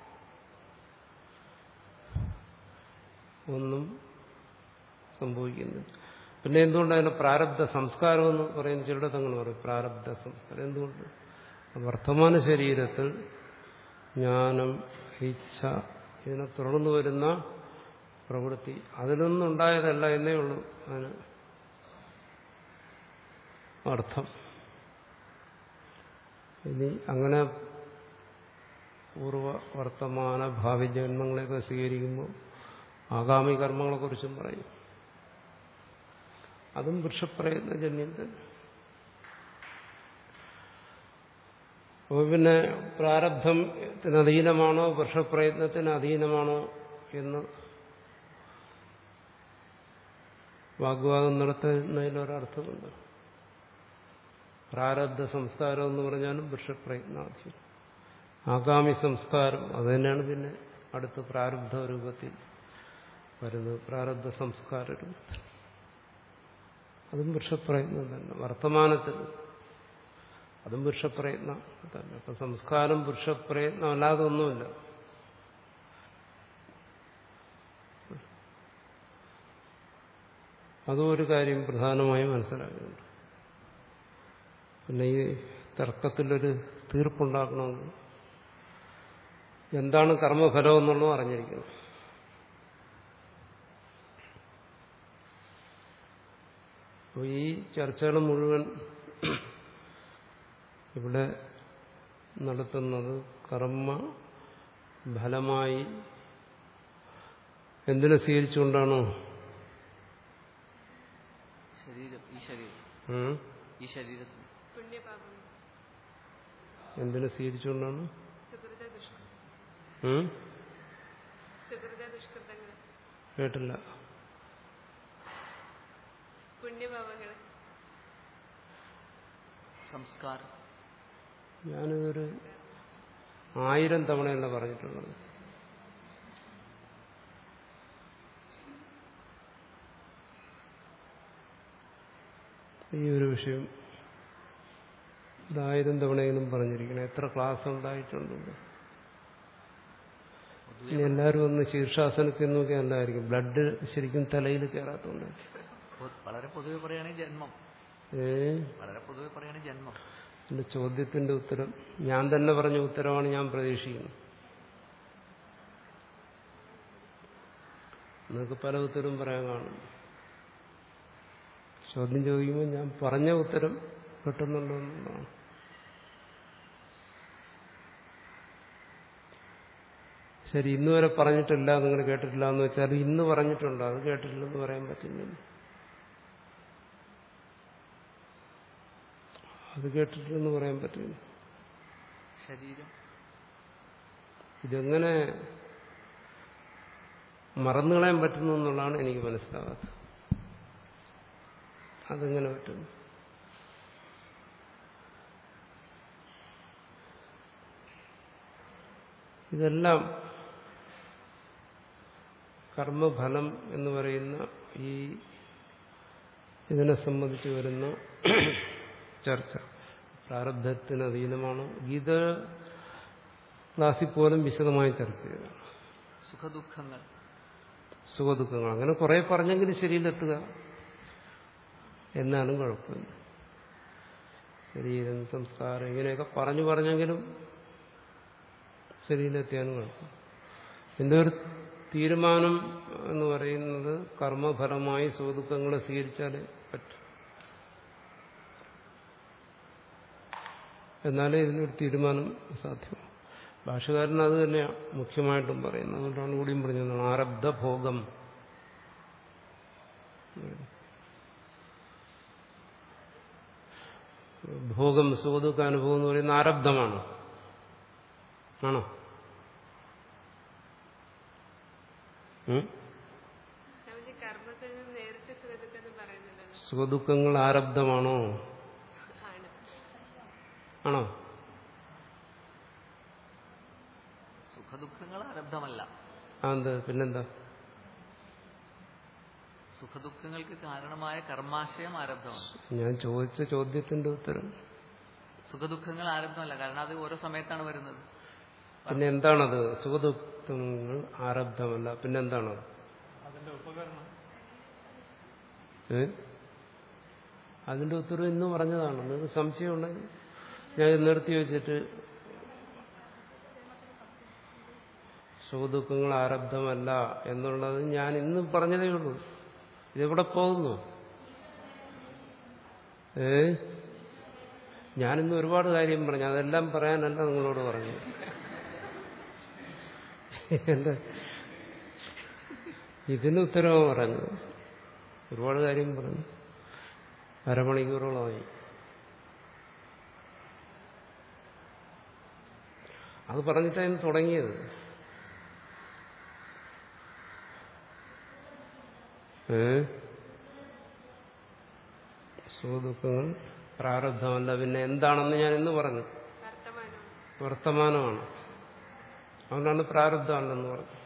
ഒന്നും സംഭവിക്കുന്നില്ല പിന്നെ എന്തുകൊണ്ട് അതിന് പ്രാരബ്ധ സംസ്കാരം എന്ന് പറയുന്ന ചിലടത്ത് അങ്ങനെ പറയും പ്രാരബ്ധ സംസ്കാരം എന്തുകൊണ്ട് വർത്തമാന ശരീരത്തിൽ ജ്ഞാനം ഇച്ഛ ഇതിനെ തുടർന്നു വരുന്ന പ്രവൃത്തി അതിൽ നിന്നുണ്ടായതല്ല എന്നേ ഉള്ളൂ അതിന് അർത്ഥം ഇനി അങ്ങനെ പൂർവ വർത്തമാന ഭാവി ജന്മങ്ങളെയൊക്കെ സ്വീകരിക്കുമ്പോൾ ആഗാമി കർമ്മങ്ങളെക്കുറിച്ചും പറയും അതും വൃക്ഷപ്രയത്നജന്യം തന്നെ അപ്പോൾ പിന്നെ പ്രാരബ്ധത്തിന് അധീനമാണോ വൃക്ഷപ്രയത്നത്തിന് അധീനമാണോ എന്ന് വാഗ്വാദം നടത്തുന്നതിലൊരർത്ഥമുണ്ട് പ്രാരബ്ധ സംസ്കാരം എന്ന് പറഞ്ഞാലും വൃക്ഷപ്രയത്നാധീനം ആഗാമി സംസ്കാരം അത് തന്നെയാണ് പിന്നെ അടുത്ത പ്രാരബ്ധ രൂപത്തിൽ വരുന്നത് പ്രാരബ്ധ സംസ്കാര രൂപത്തിൽ അതും വൃക്ഷപ്രയത്നം തന്നെ വർത്തമാനത്തിൽ അതും വൃക്ഷപ്രയത്നം തന്നെ അപ്പൊ സംസ്കാരം വൃക്ഷപ്രയത്നം അല്ലാതെ ഒന്നുമില്ല അതും ഒരു കാര്യം പ്രധാനമായും മനസ്സിലാക്കുന്നുണ്ട് പിന്നെ ഈ തർക്കത്തിലൊരു തീർപ്പുണ്ടാക്കണമെങ്കിൽ എന്താണ് കർമ്മഫലം എന്നുള്ളത് അറിഞ്ഞിരിക്കണം അപ്പോൾ ഈ ചർച്ചകൾ മുഴുവൻ ഇവിടെ നടത്തുന്നത് കർമ്മ ഫലമായി എന്തിനെ സ്വീകരിച്ചുകൊണ്ടാണോ ശരീരം ഈ ശരീരം ഉം? ഈ ശരീരത്തിൽ പുണ്യപാപം എന്തിനെ സ്വീകരിച്ചുകൊണ്ടാണ് സുഹൃത ദുഷ്കൃതം ഉം? സുഹൃത ദുഷ്കൃതങ്ങൾ കേട്ടില്ല പുണ്യപാപങ്ങൾ സംസ്കാരം ഞാനിതൊരു ആയിരം തവണയല്ല പറഞ്ഞിട്ടുള്ളത് ഈ ഒരു വിഷയം ഒരായിരം തവണയെങ്കിലും പറഞ്ഞിരിക്കണം എത്ര ക്ലാസ് ഉണ്ടായിട്ടുണ്ടല്ലോ ഇനി എല്ലാവരും ഒന്ന് ശീർഷാസനത്തിൽ നോക്കി അല്ലായിരിക്കും ബ്ലഡ് ശരിക്കും തലയിൽ കയറാത്തതുകൊണ്ട് പൊ- വളരെ പൊതുവെ പറയുകയാണെങ്കിൽ ജന്മം ഏ വളരെ പൊതുവെ പറയുകയാണെങ്കിൽ ജന്മം എന്റെ ചോദ്യത്തിന്റെ ഉത്തരം ഞാൻ തന്നെ പറഞ്ഞ ഉത്തരമാണ് ഞാൻ പ്രതീക്ഷിക്കുന്നത് നിങ്ങൾക്ക് പല ഉത്തരവും പറയാൻ കാണും ചോദ്യം ചോദിക്കുമ്പോൾ ഞാൻ പറഞ്ഞ ഉത്തരം കിട്ടുന്നുണ്ടോ എന്നുള്ളതാണ് ശരി ഇന്ന് വരെ പറഞ്ഞിട്ടില്ല നിങ്ങൾ കേട്ടിട്ടില്ല എന്ന് വെച്ചാൽ ഇന്ന് പറഞ്ഞിട്ടുണ്ട് അത് കേട്ടിട്ടില്ലെന്ന് പറയാൻ പറ്റില്ല അത് കേട്ടിട്ടില്ലെന്ന് പറയാൻ പറ്റില്ല ശരീരം ഇതെങ്ങനെ മറന്നുകളയാൻ പറ്റുന്നു എന്നുള്ളതാണ് എനിക്ക് മനസ്സിലാകാത്തത് അതെങ്ങനെ പറ്റുന്നു ഇതെല്ലാം കർമ്മഫലം എന്ന് പറയുന്ന ഈ ഇതിനെ സംബന്ധിച്ച് വരുന്ന ചർച്ച പ്രാരബ്ധത്തിന് അധീനമാണ് ഗീത ക്ലാസ്സിൽ പോലും വിശദമായി ചർച്ച ചെയ്തതാണ് സുഖദുഃഖങ്ങൾ സുഖദുഃഖങ്ങൾ അങ്ങനെ കുറെ പറഞ്ഞെങ്കിലും ശരിയിലെത്തുക എന്നാലും കുഴപ്പമില്ല ശരീരം സംസ്കാരം ഇങ്ങനെയൊക്കെ പറഞ്ഞു പറഞ്ഞെങ്കിലും ശരിയിലെത്തിയാലും കുഴപ്പം എന്റെ ഒരു തീരുമാനം എന്ന് പറയുന്നത് കർമ്മഫലമായി സുഖദുഃഖങ്ങളെ സ്വീകരിച്ചാലേ പറ്റും എന്നാലേ ഇതിനൊരു തീരുമാനം സാധ്യമാവും ഭാഷകാരൻ അത് തന്നെയാണ് മുഖ്യമായിട്ടും പറയുന്നത് അതുകൊണ്ടാണ് കൂടിയും പറഞ്ഞത് ആരബ്ധ ഭോഗം ഭോഗം സുഖദുഃഖ അനുഭവം എന്ന് പറയുന്ന ആരബ്ധമാണ് ആണോ ഉം? സ്വാമിജി കർമ്മത്തിൽ നിന്ന് നേരിട്ട് സുഖദുഃഖം പറയുന്നുണ്ടല്ലോ സുഖദുഃഖങ്ങൾ ആരബ്ധമാണോ ആണ് ആണോ സുഖദുഃഖങ്ങൾ ആരബ്ധമല്ല അത് പിന്നെന്താ സുഖദുഃഖങ്ങൾക്ക് കാരണമായ കർമാശയം ആരബ്ധമാണ് ഞാൻ ചോദിച്ച ചോദ്യത്തിന്റെ ഉത്തരം സുഖദുഃഖങ്ങൾ ആരബ്ധമല്ല കാരണം അത് ഓരോ സമയത്താണ് വരുന്നത് പിന്നെ എന്താണത് സുഖദുഃഖങ്ങൾ ആരബ്ധമല്ല പിന്നെന്താണത് ഏ അതിന്റെ ഉത്തരം ഇന്ന് പറഞ്ഞതാണ് നിങ്ങൾക്ക് സംശയമുണ്ടെങ്കിൽ ഞാൻ ഇത് നിർത്തി വെച്ചിട്ട് സുഖദുഃഖങ്ങൾ ആരബ്ധമല്ല എന്നുള്ളത് ഞാൻ ഇന്ന് പറഞ്ഞതേ ഉള്ളൂ ഇതെവിടെ പോകുന്നു ഏ ഞാനിന്ന് ഒരുപാട് കാര്യം പറഞ്ഞു അതെല്ലാം പറയാനല്ല നിങ്ങളോട് പറഞ്ഞു എന്റെ ഇതിന് ഉത്തരവ് പറഞ്ഞു ഒരുപാട് കാര്യം പറഞ്ഞു അരമണിക്കൂറോളമായി അത് പറഞ്ഞിട്ടാണ് തുടങ്ങിയത് ഏ സുഖദുഃഖങ്ങൾ പ്രാരബ്ധമല്ല പിന്നെ എന്താണെന്ന് ഞാൻ ഇന്ന് പറഞ്ഞു വർത്തമാനം വർത്തമാനമാണ് അതുകൊണ്ടാണ് പ്രാരബ്ധമല്ലെന്ന് പറഞ്ഞത്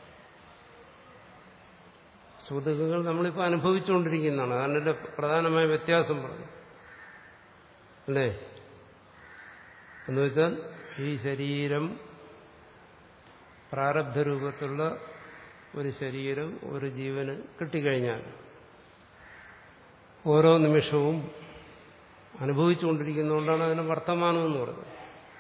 സുഖദുഃഖങ്ങൾ നമ്മളിപ്പോൾ അനുഭവിച്ചുകൊണ്ടിരിക്കുന്നതാണ് അതാണ് എൻ്റെ പ്രധാനമായ വ്യത്യാസം പറഞ്ഞു അല്ലേ എന്ന് വെച്ചാൽ ഈ ശരീരം പ്രാരബ്ധ രൂപത്തിലുള്ള ഒരു ശരീരം ഒരു ജീവന് കിട്ടിക്കഴിഞ്ഞാൽ ഓരോ നിമിഷവും അനുഭവിച്ചുകൊണ്ടിരിക്കുന്നതുകൊണ്ടാണ് അതിന് വർത്തമാനം എന്ന് പറയുന്നത്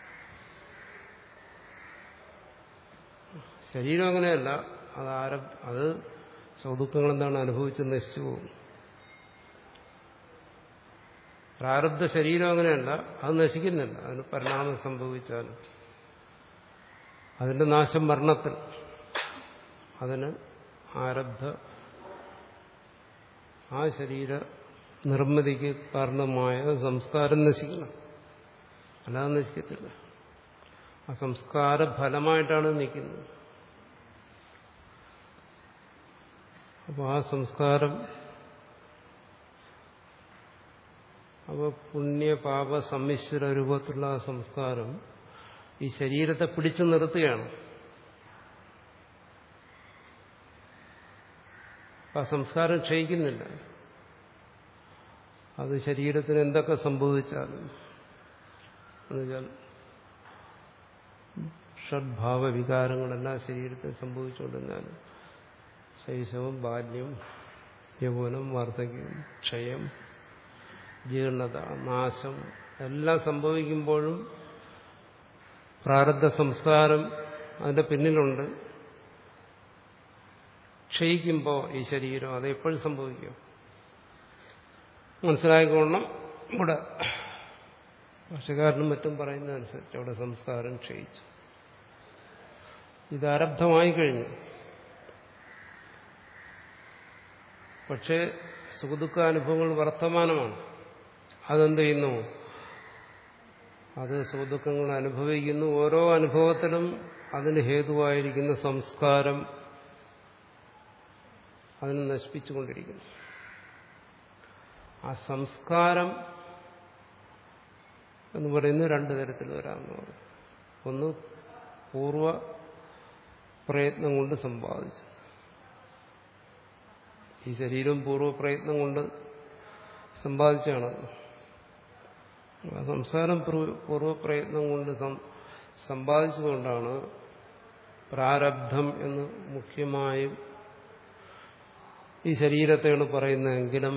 ശരീരം അങ്ങനെയല്ല അത് ആര അത് സൗദുഃഖങ്ങൾ എന്താണ് അനുഭവിച്ച് നശിച്ചു പോകും പ്രാരബ്ധ ശരീരം അങ്ങനെയല്ല അത് നശിക്കുന്നില്ല അതിന് പരിണാമം സംഭവിച്ചാലും അതിന്റെ നാശം മരണത്തിൽ അതിന് ആരബ്ധ ആ ശരീര നിർമ്മിതിക്ക് കാരണമായ സംസ്കാരം നശിക്കണം അല്ലാതെ നശിക്കത്തില്ല ആ സംസ്കാര ഫലമായിട്ടാണ് നിൽക്കുന്നത് അപ്പോൾ ആ സംസ്കാരം അപ്പോൾ പുണ്യപാപ സമ്മിശ്ര രൂപത്തിലുള്ള ആ സംസ്കാരം ഈ ശരീരത്തെ പിടിച്ചു നിർത്തുകയാണ് ആ സംസ്കാരം ക്ഷയിക്കുന്നില്ല അത് ശരീരത്തിന് എന്തൊക്കെ സംഭവിച്ചാലും എന്നുവെച്ചാൽ ഷഡ്ഭാവ വികാരങ്ങളെല്ലാം ശരീരത്തിൽ സംഭവിച്ചുകൊണ്ടിരുന്നാലും ശൈശവം ബാല്യം യൗവനം വാർദ്ധക്യം ക്ഷയം ജീർണത നാശം എല്ലാം സംഭവിക്കുമ്പോഴും പ്രാരബ്ധ സംസ്കാരം അതിന്റെ പിന്നിലുണ്ട് ക്ഷയിക്കുമ്പോൾ ഈ ശരീരം അത് എപ്പോഴും സംഭവിക്കും മനസ്സിലായിക്കൊള്ളണം ഇവിടെ ഭാഷകാരനും മറ്റും പറയുന്നതനുസരിച്ച് അവിടെ സംസ്കാരം ക്ഷയിച്ചു ഇത് ആരബ്ധമായി കഴിഞ്ഞു പക്ഷേ സുഖദുഃഖ അനുഭവങ്ങൾ വർത്തമാനമാണ് അതെന്ത് ചെയ്യുന്നു അത് സുഖദുഃഖങ്ങൾ അനുഭവിക്കുന്നു ഓരോ അനുഭവത്തിലും അതിന് ഹേതുവായിരിക്കുന്ന സംസ്കാരം അതിനെ നശിപ്പിച്ചുകൊണ്ടിരിക്കുന്നു ആ സംസ്കാരം എന്ന് പറയുന്നത് രണ്ടു തരത്തിൽ വരാമെന്ന് പറയും ഒന്ന് പൂർവ പ്രയത്നം കൊണ്ട് സമ്പാദിച്ചത് ഈ ശരീരം പൂർവ്വ പ്രയത്നം കൊണ്ട് സമ്പാദിച്ചാണ് ആ സംസാരം പൂർവ്വ പ്രയത്നം കൊണ്ട് സമ്പാദിച്ചതുകൊണ്ടാണ് പ്രാരബ്ധം എന്ന് മുഖ്യമായും ഈ ശരീരത്തെയാണ് പറയുന്നതെങ്കിലും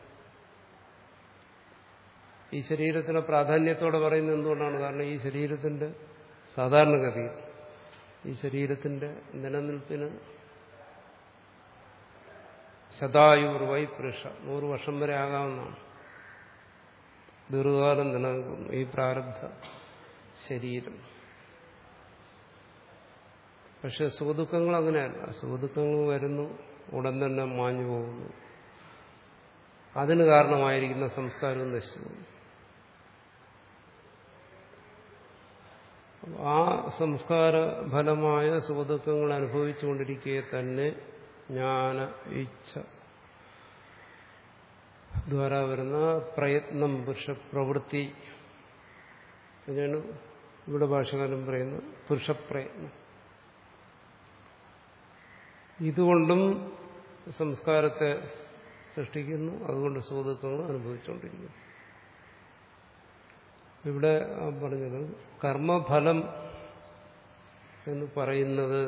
ഈ ശരീരത്തിനെ പ്രാധാന്യത്തോടെ പറയുന്നത് എന്തുകൊണ്ടാണ് കാരണം ഈ ശരീരത്തിന്റെ സാധാരണഗതിയിൽ ഈ ശരീരത്തിന്റെ നിലനിൽപ്പിന് ശതായുർ വൈ പുരുഷ നൂറ് വർഷം വരെ ആകാവുന്നതാണ് ദീർഘകാലം നിലനിൽക്കുന്നു ഈ പ്രാരബ്ധ ശരീരം പക്ഷെ സുഖദുഃഖങ്ങൾ അങ്ങനെയല്ല സുഖദുഃഖങ്ങൾ വരുന്നു ഉടൻ തന്നെ മാഞ്ഞു പോകുന്നു അതിന് കാരണമായിരിക്കുന്ന സംസ്കാരവും നശിച്ചു പോകുന്നു ആ സംസ്കാര ഫലമായ സുഖദുഃഖങ്ങൾ അനുഭവിച്ചുകൊണ്ടിരിക്കെ തന്നെ ജ്ഞാന ഇച്ഛ ദ്വാര വരുന്ന പ്രയത്നം പുരുഷപ്രവൃത്തി അതിനാണ് ഇവിടെ ഭാഷകാലം പറയുന്നത് പുരുഷപ്രയത്നം ഇതുകൊണ്ടും സംസ്കാരത്തെ സൃഷ്ടിക്കുന്നു അതുകൊണ്ട് സുഖദുഃഖങ്ങൾ അനുഭവിച്ചുകൊണ്ടിരിക്കുന്നു ഇവിടെ പറഞ്ഞത് കർമ്മഫലം എന്ന് പറയുന്നത്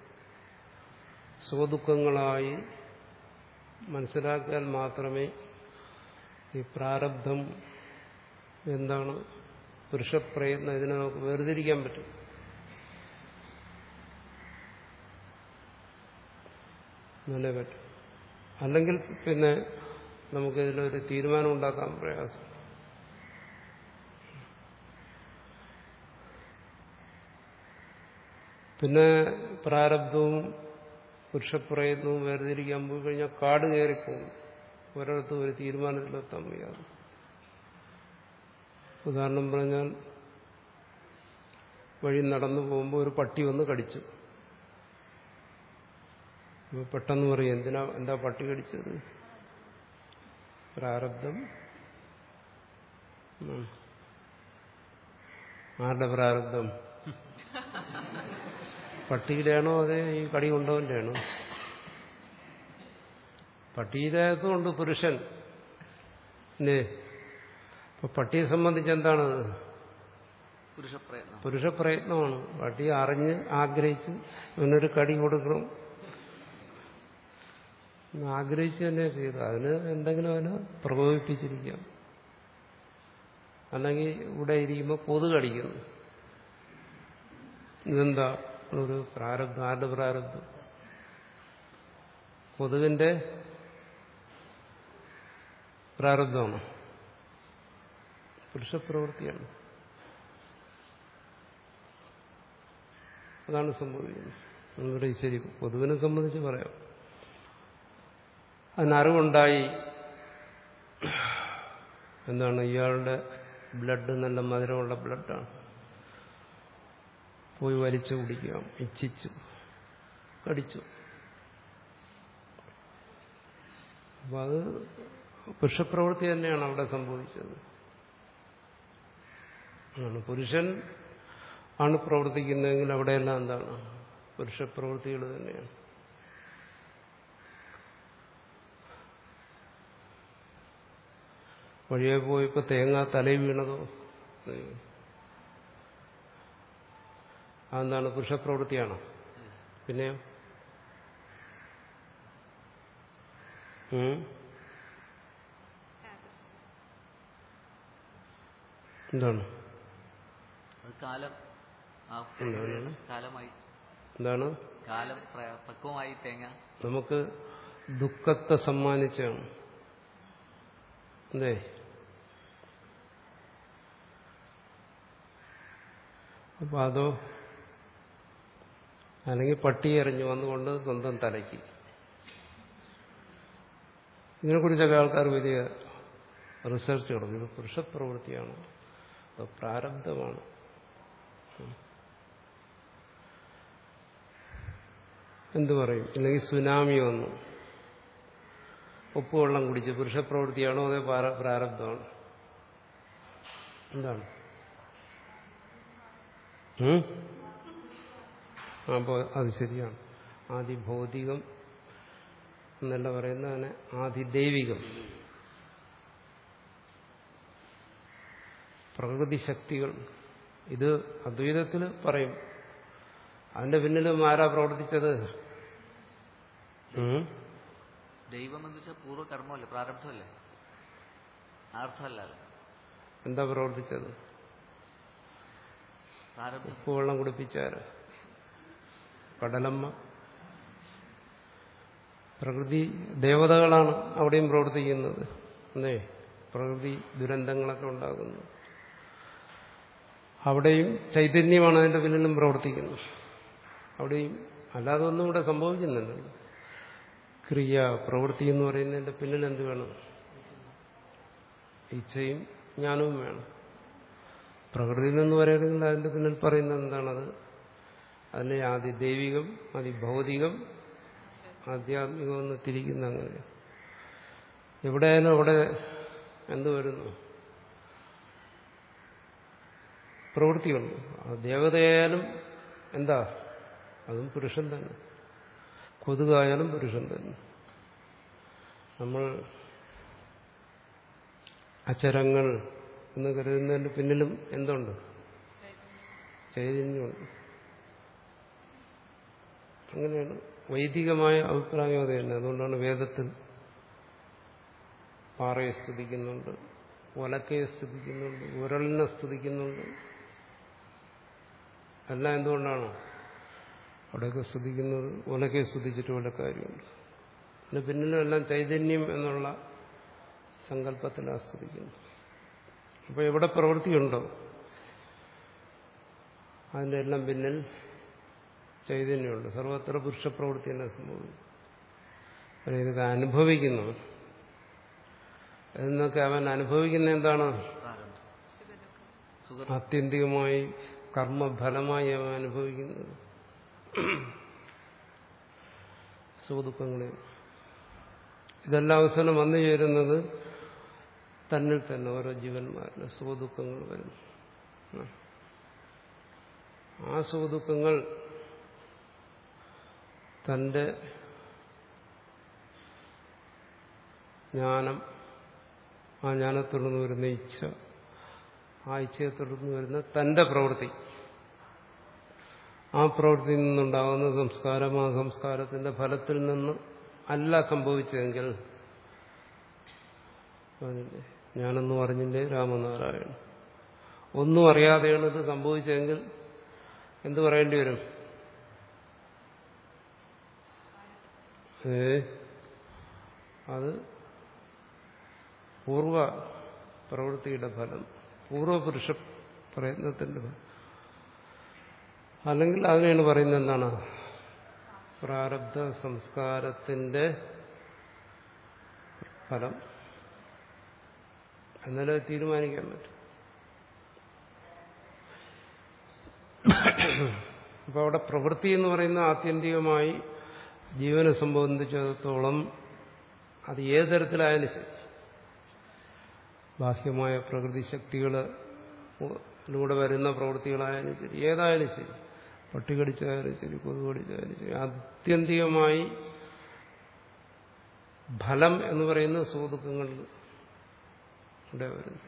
സുഖദുഃഖങ്ങളായി മനസ്സിലാക്കിയാൽ മാത്രമേ ഈ പ്രാരബ്ധം എന്താണ് പുരുഷപ്രയത്നം ഇതിനെ നമുക്ക് വേർതിരിക്കാൻ പറ്റും നല്ല പറ്റും അല്ലെങ്കിൽ പിന്നെ നമുക്കിതിലൊരു തീരുമാനം ഉണ്ടാക്കാൻ പ്രയാസം പിന്നെ പ്രാരബ്ധവും പുരുഷപ്രയത്നവും വേർതിരിക്കാൻ പോയി കഴിഞ്ഞാൽ കാട് കയറിപ്പോകും ഒരിടത്തും ഒരു തീരുമാനത്തിലെത്താൻ വയ്യാതെ ഉദാഹരണം പറഞ്ഞാൽ വഴി നടന്നു പോകുമ്പോൾ ഒരു പട്ടി വന്ന് കടിച്ചു അപ്പോൾ പെട്ടെന്ന് പറയും എന്തിനാ എന്താ പട്ടി കടിച്ചത് പ്രാരബ്ധം ഉം. ആരുടെ പ്രാരബ്ധം പട്ടിയുടെയാണോ അതെ ഈ കടി കൊണ്ടവന്റെ ആണോ പട്ടിയുടെ അകത്തുണ്ട് പുരുഷൻ അല്ലേ അപ്പൊ പട്ടിയെ സംബന്ധിച്ച് എന്താണ് പുരുഷപ്രയത്നം പുരുഷപ്രയത്നമാണ് പട്ടി അറിഞ്ഞ് ആഗ്രഹിച്ച് ഇവനൊരു കടി കൊടുക്കണം എന്ന് ആഗ്രഹിച്ച് തന്നെ ചെയ്തു അതിന് എന്തെങ്കിലും അതിന് പ്രകോപിപ്പിച്ചിരിക്കാം അല്ലെങ്കിൽ ഇവിടെ ഇരിക്കുമ്പോൾ കൊതു കടിക്കുന്നു ഇതെന്താ ഒരു പ്രാരബ്ധം ആരുടെ പ്രാരബ്ധം കൊതുകിന്റെ പ്രാരബ്ധമാണ് പുരുഷപ്രവൃത്തിയാണ് അതാണ് സംഭവിക്കുന്നത് നമ്മുടെ ഈ ശരി പൊതുവിനെ സംബന്ധിച്ച് പറയാം അതിനറിവുണ്ടായി എന്താണ് ഇയാളുടെ ബ്ലഡ് നല്ല മധുരമുള്ള ബ്ലഡാണ് പോയി വലിച്ചു കുടിക്കാം ഇച്ഛിച്ചു കടിച്ചു അപ്പൊ അത് പുരുഷപ്രവൃത്തി തന്നെയാണ് അവിടെ സംഭവിച്ചത് ആണ് പുരുഷൻ ആണ് പ്രവർത്തിക്കുന്നതെങ്കിൽ അവിടെയെല്ലാം എന്താണ് പുരുഷപ്രവൃത്തികൾ തന്നെയാണ് വഴിയെ പോയപ്പോ തേങ്ങ തലയിൽ വീണതോ അതെന്താണ് പുരുഷപ്രവൃത്തിയാണോ പിന്നെയോ ഉം? എന്താണ് അത് കാലം ആ എന്താണ്? കാലമായി എന്താണ് കാലം പ്ര- പക്വമായി തേങ്ങ നമുക്ക് ദുഃഖത്തെ സമ്മാനിച്ചാണ് അല്ലേ അപ്പൊ അതോ അല്ലെങ്കിൽ പട്ടി എറിഞ്ഞു വന്നുകൊണ്ട് സ്വന്തം തലയ്ക്ക് ഇതിനെക്കുറിച്ചൊക്കെ ആൾക്കാർ വലിയ റിസർച്ച് നടന്നു ഇത് പുരുഷപ്രവൃത്തിയാണ് അത് പ്രാരബ്ധമാണ് എന്തു പറയും ഇല്ലെങ്കിൽ സുനാമി വന്നു ഉപ്പുവെള്ളം കുടിച്ച് പുരുഷപ്രവൃത്തിയാണോ അതോ പ്രാര- പ്രാരബ്ധമാണോ എന്താണ് ഉം? അപ്പോൾ അത് ശരിയാണ് ആദിഭൗതികം എന്നല്ല പറയുന്നതിന് ആദിദൈവികം പ്രകൃതി ശക്തികൾ ഇത് അദ്വൈതത്തിൽ പറയും അതിന്റെ പിന്നിലും ആരാ പ്രവർത്തിച്ചത് ഉം? ദൈവം എന്ന് വെച്ചാൽ പൂർവ്വകർമ്മമല്ലേ പ്രാരബ്ധമല്ലേ അർത്ഥമല്ലല്ലോ എന്താ പ്രവർത്തിച്ചത് പ്രാരബ്ധം ഉപ്പ് വെള്ളം കുടിപ്പിച്ചാര് കടലമ്മ പ്രകൃതി ദേവതകളാണ് അവിടെയും പ്രവർത്തിക്കുന്നത് അല്ലേ പ്രകൃതി ദുരന്തങ്ങളൊക്കെ ഉണ്ടാകുന്നു അവിടെയും ചൈതന്യമാണ് അതിന്റെ പിന്നിലും പ്രവർത്തിക്കുന്നത് അവിടെയും അല്ലാതെ ഒന്നും ഇവിടെ സംഭവിക്കുന്നുണ്ടല്ലോ ക്രിയ പ്രവൃത്തി എന്ന് പറയുന്നതിന്റെ പിന്നിൽ എന്ത് വേണം ഇച്ഛയും ജ്ഞാനവും വേണം പ്രകൃതിയിൽ നിന്ന് പറയുന്നത് അതിന്റെ പിന്നിൽ പറയുന്നത് എന്താണത് അതിലെ ആദ്യ ദൈവികം ആദ്യ ഭൗതികം ആധ്യാത്മികം എന്ന് തിരിക്കുന്ന അങ്ങനെ എവിടെയായാലും അവിടെ എന്ത് വരുന്നു പ്രവൃത്തിയുണ്ട് ആ ദേവതയായാലും എന്താ അതും പുരുഷൻ തന്നെ കൊതുകായാലും പുരുഷൻ തന്നെ നമ്മൾ അച്ചരങ്ങൾ എന്ന് കരുതുന്നതിന്റെ പിന്നിലും എന്തുണ്ട് ചൈതന്യമുണ്ട് അങ്ങനെയാണ് വൈദികമായ അഭിപ്രായം അത് തന്നെ അതുകൊണ്ടാണ് വേദത്തിൽ പാറയെ സ്തുതിക്കുന്നുണ്ട് ഒലക്കയെ സ്തുതിക്കുന്നുണ്ട് ഉരളിനെ സ്തുതിക്കുന്നുണ്ട് എല്ലാം എന്തുകൊണ്ടാണ് അവിടെയൊക്കെ സ്തുതിക്കുന്നത് ഒലക്കയെ സ്തുതിച്ചിട്ട് വല്ല കാര്യമുണ്ട് അതിന് പിന്നിലും എല്ലാം ചൈതന്യം എന്നുള്ള സങ്കല്പത്തിലാണ് സ്തുതിക്കുന്നത് അപ്പോൾ എവിടെ പ്രവൃത്തിയുണ്ടോ അതിൻ്റെ എല്ലാം പിന്നിൽ ചൈതന്യമുണ്ട് സർവത്ര പുരുഷപ്രവൃത്തി തന്നെ സംഭവിക്കും അവൻ ഇതൊക്കെ അനുഭവിക്കുന്നു എന്നൊക്കെ അവൻ അനുഭവിക്കുന്ന എന്താണ് പ്രാരബ്ധം സുഖ ആത്യന്തികമായി കർമ്മഫലമായി അവൻ അനുഭവിക്കുന്നത് സുഖദുഃഖങ്ങളെ ഇതെല്ലാം അവസാനം വന്നു ചേരുന്നത് തന്നിൽ തന്നെ ഓരോ ജീവന്മാരിൽ സുഖദുഃഖങ്ങൾ വരുന്നു ആ സുഖദുഃഖങ്ങൾ തന്റെ ജ്ഞാനം ആ ജ്ഞാനത്തിൽ നിന്ന് വരുന്ന ഇച്ഛ ആ ഇച്ഛയെ തുടർന്ന് വരുന്ന തന്റെ പ്രവൃത്തി ആ പ്രവൃത്തിയിൽ നിന്നുണ്ടാകുന്ന സംസ്കാരം ആ സംസ്കാരത്തിന്റെ ഫലത്തിൽ നിന്ന് അല്ല സംഭവിച്ചതെങ്കിൽ പറഞ്ഞില്ലേ, ഞാനൊന്നും അറിഞ്ഞില്ലേ രാമനാരായണൻ ഒന്നും അറിയാതെയാണ് ഇത് സംഭവിച്ചതെങ്കിൽ എന്ത് പറയേണ്ടി വരും ഏ അത് പൂർവ പ്രവൃത്തിയുടെ ഫലം പൂർവപുരുഷ പ്രയത്നത്തിന്റെ ഫലം അല്ലെങ്കിൽ അതിനെയാണ് പറയുന്നത് എന്താണ് പ്രാരബ്ധ സംസ്കാരത്തിന്റെ ഫലം എന്നാലേ അത് തീരുമാനിക്കാൻ പറ്റും അപ്പൊ അവിടെ പ്രവൃത്തി എന്ന് പറയുന്ന ആത്യന്തികമായി ജീവനെ സംബന്ധിച്ചിടത്തോളം അത് ഏത് തരത്തിലായാലും ശരി ബാഹ്യമായ പ്രകൃതി ശക്തികളിലൂടെ വരുന്ന പ്രവൃത്തികളായാലും ശരി ഏതായാലും ശരി പട്ടി കടിച്ചായാലും ശരി കൊതു കടിച്ചായാലും ശരി ആത്യന്തികമായി ഫലം എന്ന് പറയുന്ന സുഖദുഃഖങ്ങളിൽ ഇവിടെ വരുന്നു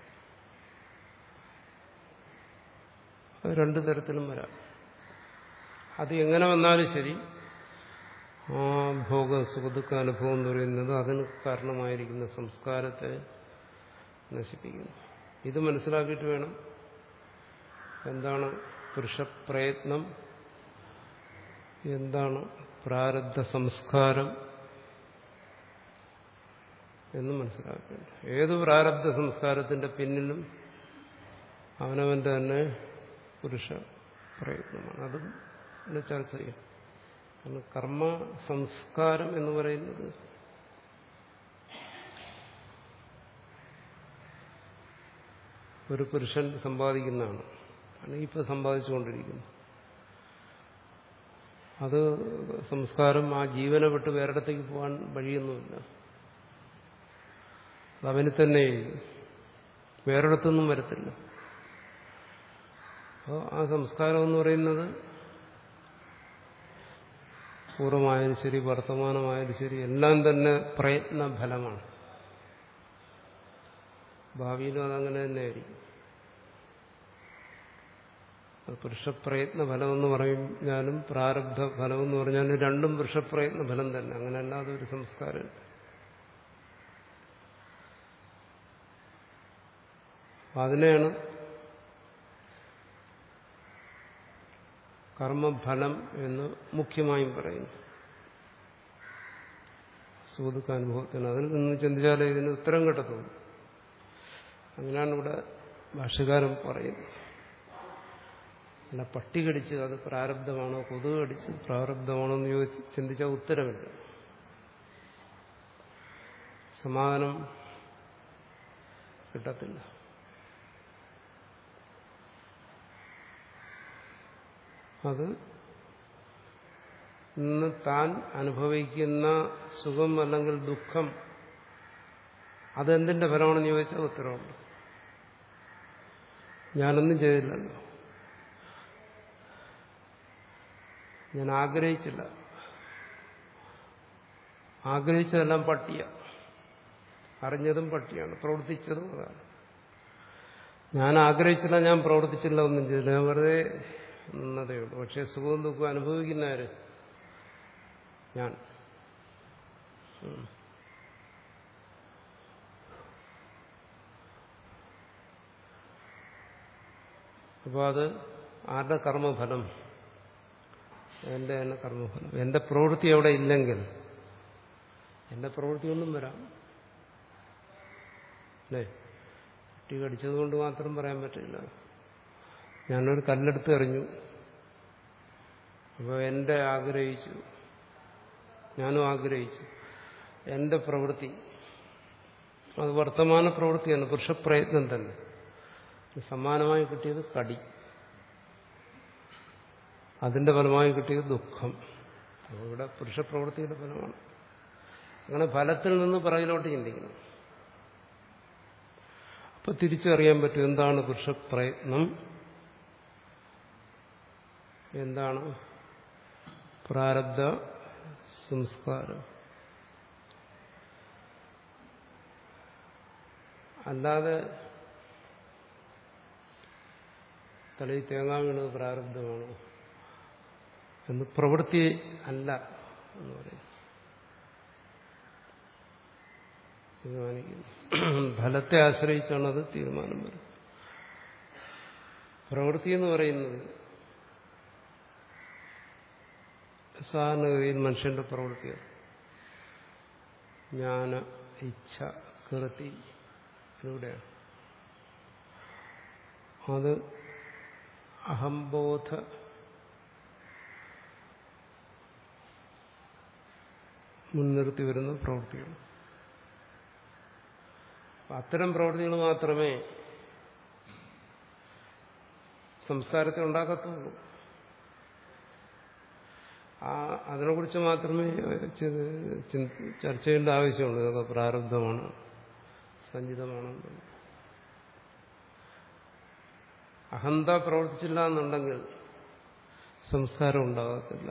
അത് രണ്ടു തരത്തിലും വരാം അത് എങ്ങനെ വന്നാലും ശരി ആ ഭോഗ സുഖദുഃഖ അനുഭവം എന്ന് പറയുന്നത് അതിന് കാരണമായിരിക്കുന്ന സംസ്കാരത്തെ നശിപ്പിക്കുന്നു ഇത് മനസ്സിലാക്കിയിട്ട് വേണം എന്താണ് പുരുഷപ്രയത്നം എന്താണ് പ്രാരബ്ധ സംസ്കാരം എന്ന് മനസ്സിലാക്കേണ്ടത് ഏത് പ്രാരബ്ധ സംസ്കാരത്തിന്റെ പിന്നിലും അവനവന്റെ തന്നെ പുരുഷ പ്രയത്നമാണ് അതും ഇന്ന് ചർച്ച ചെയ്യും കാരണം കർമ്മ സംസ്കാരം എന്ന് പറയുന്നത് ഒരു പുരുഷൻ സമ്പാദിക്കുന്നതാണ് അല്ലെങ്കിൽ ഇപ്പൊ സമ്പാദിച്ചുകൊണ്ടിരിക്കുന്നു അത് സംസ്കാരം ആ ജീവനെ വിട്ട് വേറിടത്തേക്ക് പോകാൻ വഴിയൊന്നുമില്ല അത് അവന് തന്നെ വേറിടത്തൊന്നും വരത്തില്ല അപ്പോൾ ആ സംസ്കാരം എന്ന് പറയുന്നത് പൂർവമായാലും ശരി വർത്തമാനമായാലും ശരി എല്ലാം തന്നെ പ്രയത്ന ഫലമാണ് ഭാവിയിലും അതങ്ങനെ തന്നെയായിരിക്കും അത് പുരുഷപ്രയത്ന ഫലമെന്ന് പറഞ്ഞാലും പ്രാരബ്ധ ഫലമെന്ന് പറഞ്ഞാലും രണ്ടും പുരുഷപ്രയത്ന ഫലം തന്നെ അങ്ങനെ അല്ലാതെ ഒരു സംസ്കാരം അതിനെയാണ് കർമ്മഫലം എന്ന് മുഖ്യമായും പറയുന്നു സുഹൃത്തുക്കാനുഭവത്തിന് അതിൽ നിന്ന് ചിന്തിച്ചാലേ ഇതിന് ഉത്തരം കിട്ടത്തുള്ളൂ അങ്ങനെയാണ് ഇവിടെ ഭാഷകാരൻ പറയുന്നത് അല്ല പട്ടി കടിച്ച് അത് പ്രാരബ്ധമാണോ കൊതുക് കടിച്ച് പ്രാരബ്ധമാണോ എന്ന് ചോദിച്ച് ചിന്തിച്ചാൽ ഉത്തരമില്ല സമാധാനം കിട്ടത്തില്ല അത് ഇന്ന് താൻ അനുഭവിക്കുന്ന സുഖം അല്ലെങ്കിൽ ദുഃഖം അതെന്തിന്റെ ഫലമാണെന്ന് ചോദിച്ചാൽ ഉത്തരവുണ്ട് ഞാനൊന്നും ചെയ്തില്ലല്ലോ ഞാൻ ആഗ്രഹിച്ചില്ല ആഗ്രഹിച്ചതെല്ലാം പട്ടിയ അറിഞ്ഞതും പട്ടിയാണ് പ്രവർത്തിച്ചതും അതാണ് ഞാൻ ആഗ്രഹിച്ചില്ല ഞാൻ പ്രവർത്തിച്ചില്ല ഒന്നും ചെയ്തില്ല ഞാൻ വെറുതെ നിന്നതേ ഉള്ളൂ പക്ഷെ സുഖവും ദുഃഖവും അനുഭവിക്കുന്നവര് ഞാൻ ഉം. അപ്പോൾ അത് ആരുടെ കർമ്മഫലം എന്റെ തന്നെ കർമ്മഫലം എന്റെ പ്രവൃത്തി അവിടെ ഇല്ലെങ്കിൽ എന്റെ പ്രവൃത്തി ഒന്നും വരാം അല്ലേ കുട്ടി കടിച്ചതുകൊണ്ട് മാത്രം പറയാൻ പറ്റില്ല ഞാനൊരു കല്ലെടുത്ത് എറിഞ്ഞു അപ്പോൾ എന്റെ ആഗ്രഹിച്ചു ഞാനും ആഗ്രഹിച്ചു എന്റെ പ്രവൃത്തി അത് വർത്തമാന പ്രവൃത്തിയാണ് പുരുഷപ്രയത്നം തന്നെ സമ്മാനമായി കിട്ടിയത് കടി അതിന്റെ ഫലമായി കിട്ടിയത് ദുഃഖം അപ്പോൾ ഇവിടെ പുരുഷപ്രവൃത്തിയുടെ ഫലമാണ് അങ്ങനെ ഫലത്തിൽ നിന്ന് പിറകിലോട്ട് ചിന്തിക്കണം അപ്പൊ തിരിച്ചറിയാൻ പറ്റും എന്താണ് പുരുഷപ്രയത്നം എന്താണ് പ്രാരബ്ധ സംസ്കാരം അല്ലാതെ തലയിൽ തേങ്ങാ വീണത് പ്രാരബ്ധമാണോ എന്ന് പ്രവൃത്തി അല്ല എന്ന് പറയും തീരുമാനിക്കുന്നു ഫലത്തെ ആശ്രയിച്ചാണ് അത് തീരുമാനം വരുന്നത് പ്രവൃത്തി എന്ന് പറയുന്നത് സാധാരണഗതിയിൽ മനുഷ്യന്റെ പ്രവൃത്തിയാണ് ജ്ഞാന ഇച്ഛ കൃതി ഇതിലൂടെയാണ് അത് അഹംബോധ മുൻനിർത്തി വരുന്ന പ്രവൃത്തികൾ അത്തരം പ്രവൃത്തികൾ മാത്രമേ സംസ്കാരത്തെ ഉണ്ടാക്കത്തുള്ളൂ ആ അതിനെക്കുറിച്ച് മാത്രമേ ചർച്ച ചെയ്യേണ്ട ആവശ്യമുള്ളൂ ഇതൊക്കെ പ്രാരബ്ധമാണ് സഞ്ചിതമാണ് അഹന്ത പ്രവർത്തിച്ചില്ല എന്നുണ്ടെങ്കിൽ സംസ്കാരം ഉണ്ടാകത്തില്ല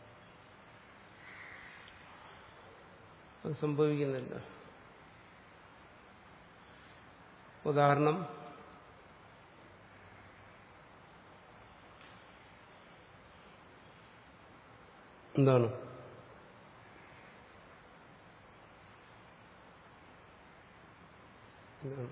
അത് സംഭവിക്കുന്നില്ല ഉദാഹരണം എന്താണ് എന്താണ്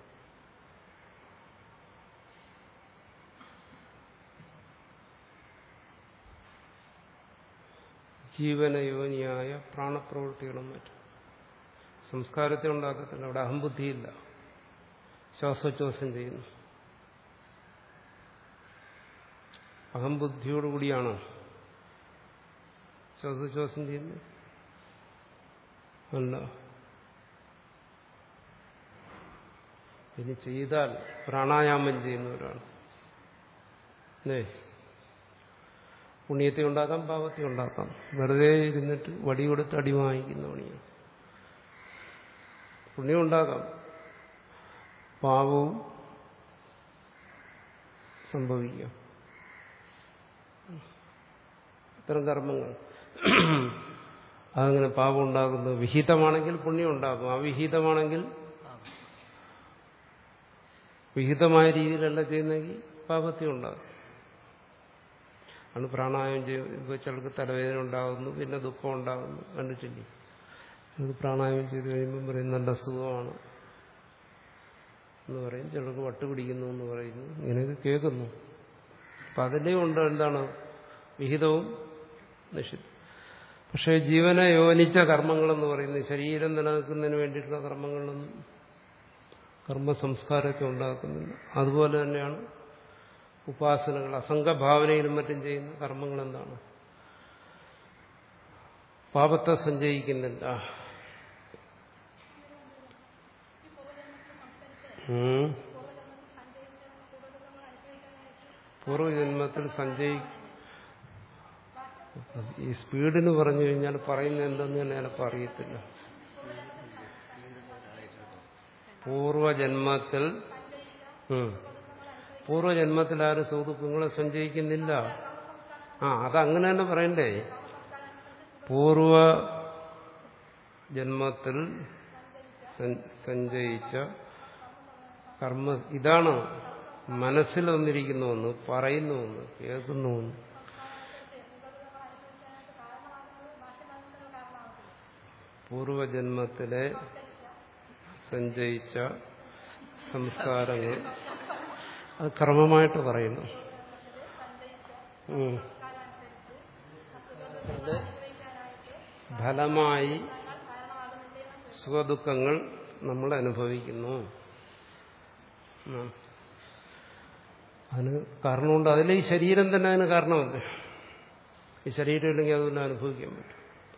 ജീവനയോനിയായ പ്രാണപ്രവൃത്തികളും മറ്റും സംസ്കാരത്തെ ഉണ്ടാക്കത്തില്ല അവിടെ അഹംബുദ്ധിയില്ല ശ്വാസോച്ഛ്വാസം ചെയ്യുന്നു അഹംബുദ്ധിയോടുകൂടിയാണോ ശ്വാസോച്ഛ്വാസം ചെയ്യുന്നത് അല്ല ഇനി ചെയ്താൽ പ്രാണായാമം ചെയ്യുന്നവരാണ് അല്ലേ പുണ്യത്തെ ഉണ്ടാക്കാം പാപത്തെ ഉണ്ടാക്കാം വെറുതെ ഇരുന്നിട്ട് വടി കൊടുത്ത് അടി വാങ്ങിക്കുന്ന പണിയാണ് പുണ്യം ഉണ്ടാകാം പാപവും സംഭവിക്കാം ഇത്തരം കർമ്മങ്ങൾ അതങ്ങനെ പാപം ഉണ്ടാകുന്നു വിഹിതമാണെങ്കിൽ പുണ്യം ഉണ്ടാകും അവിഹിതമാണെങ്കിൽ വിഹിതമായ രീതിയിലല്ല ചെയ്യുന്നെങ്കിൽ പാപത്യം ഉണ്ടാകും ആണ് പ്രാണായാമം ചെയ്യുമ്പോൾ ചിലർക്ക് തലവേദന ഉണ്ടാകുന്നു പിന്നെ ദുഃഖം ഉണ്ടാകുന്നു കണ്ടിട്ടില്ലേ ചിലർക്ക് പ്രാണായാമം ചെയ്ത് കഴിയുമ്പോൾ പറയും നല്ല സുഖമാണ് എന്ന് പറയും ചിലർക്ക് വട്ടുപിടിക്കുന്നു എന്ന് പറയുന്നു ഇങ്ങനെയൊക്കെ കേൾക്കുന്നു അപ്പം അതിൻ്റെ ഉണ്ട് എന്താണ് വിഹിതവും നിഷിദ്ധം പക്ഷേ ജീവനെ യോനിച്ച കർമ്മങ്ങളെന്ന് പറയുന്നത് ശരീരം നിലനിൽക്കുന്നതിന് വേണ്ടിയിട്ടുള്ള കർമ്മങ്ങളൊന്നും കർമ്മ സംസ്കാരത്തെ ഉണ്ടാക്കുന്നില്ല അതുപോലെ തന്നെയാണ് ഉപാസനകൾ അസംഘഭാവനയിലും മറ്റും ചെയ്യുന്ന കർമ്മങ്ങൾ എന്താണ് പാപത്തെ സഞ്ചയിക്കുന്നില്ല ഉം. പൂർവ്വജന്മത്തിൽ സഞ്ചയി ഈ സ്പീഡിന് പറഞ്ഞു കഴിഞ്ഞാൽ പറയുന്നത് എന്തെന്ന് തന്നെ ചിലപ്പോൾ അറിയത്തില്ല പൂർവജന്മത്തിൽ ഉം. പൂർവജന്മത്തിൽ ആരും സുഹൃത്തുക്കളെ സഞ്ചയിക്കുന്നില്ല ആ അതങ്ങനെ തന്നെ പറയണ്ടേ പൂർവ ജന്മത്തിൽ സഞ്ച- സഞ്ചയിച്ച കർമ്മ ഇതാണ് മനസ്സിൽ വന്നിരിക്കുന്ന ഒന്ന് പറയുന്ന ഒന്ന് കേൾക്കുന്ന ഒന്ന് പൂർവജന്മത്തിലെ സഞ്ചയിച്ച സംസ്കാരങ്ങൾ അത് ക്രമമായിട്ട് പറയുന്നു ഉം. അത് ഫലമായി സുഖദുഃഖങ്ങൾ നമ്മൾ അനുഭവിക്കുന്നു ഉം. അതിന് കാരണമുണ്ട് അതിൽ ഈ ശരീരം തന്നെ അതിന് കാരണമല്ലേ ഈ ശരീരം ഇല്ലെങ്കിൽ അതൊന്നും അനുഭവിക്കാൻ പറ്റും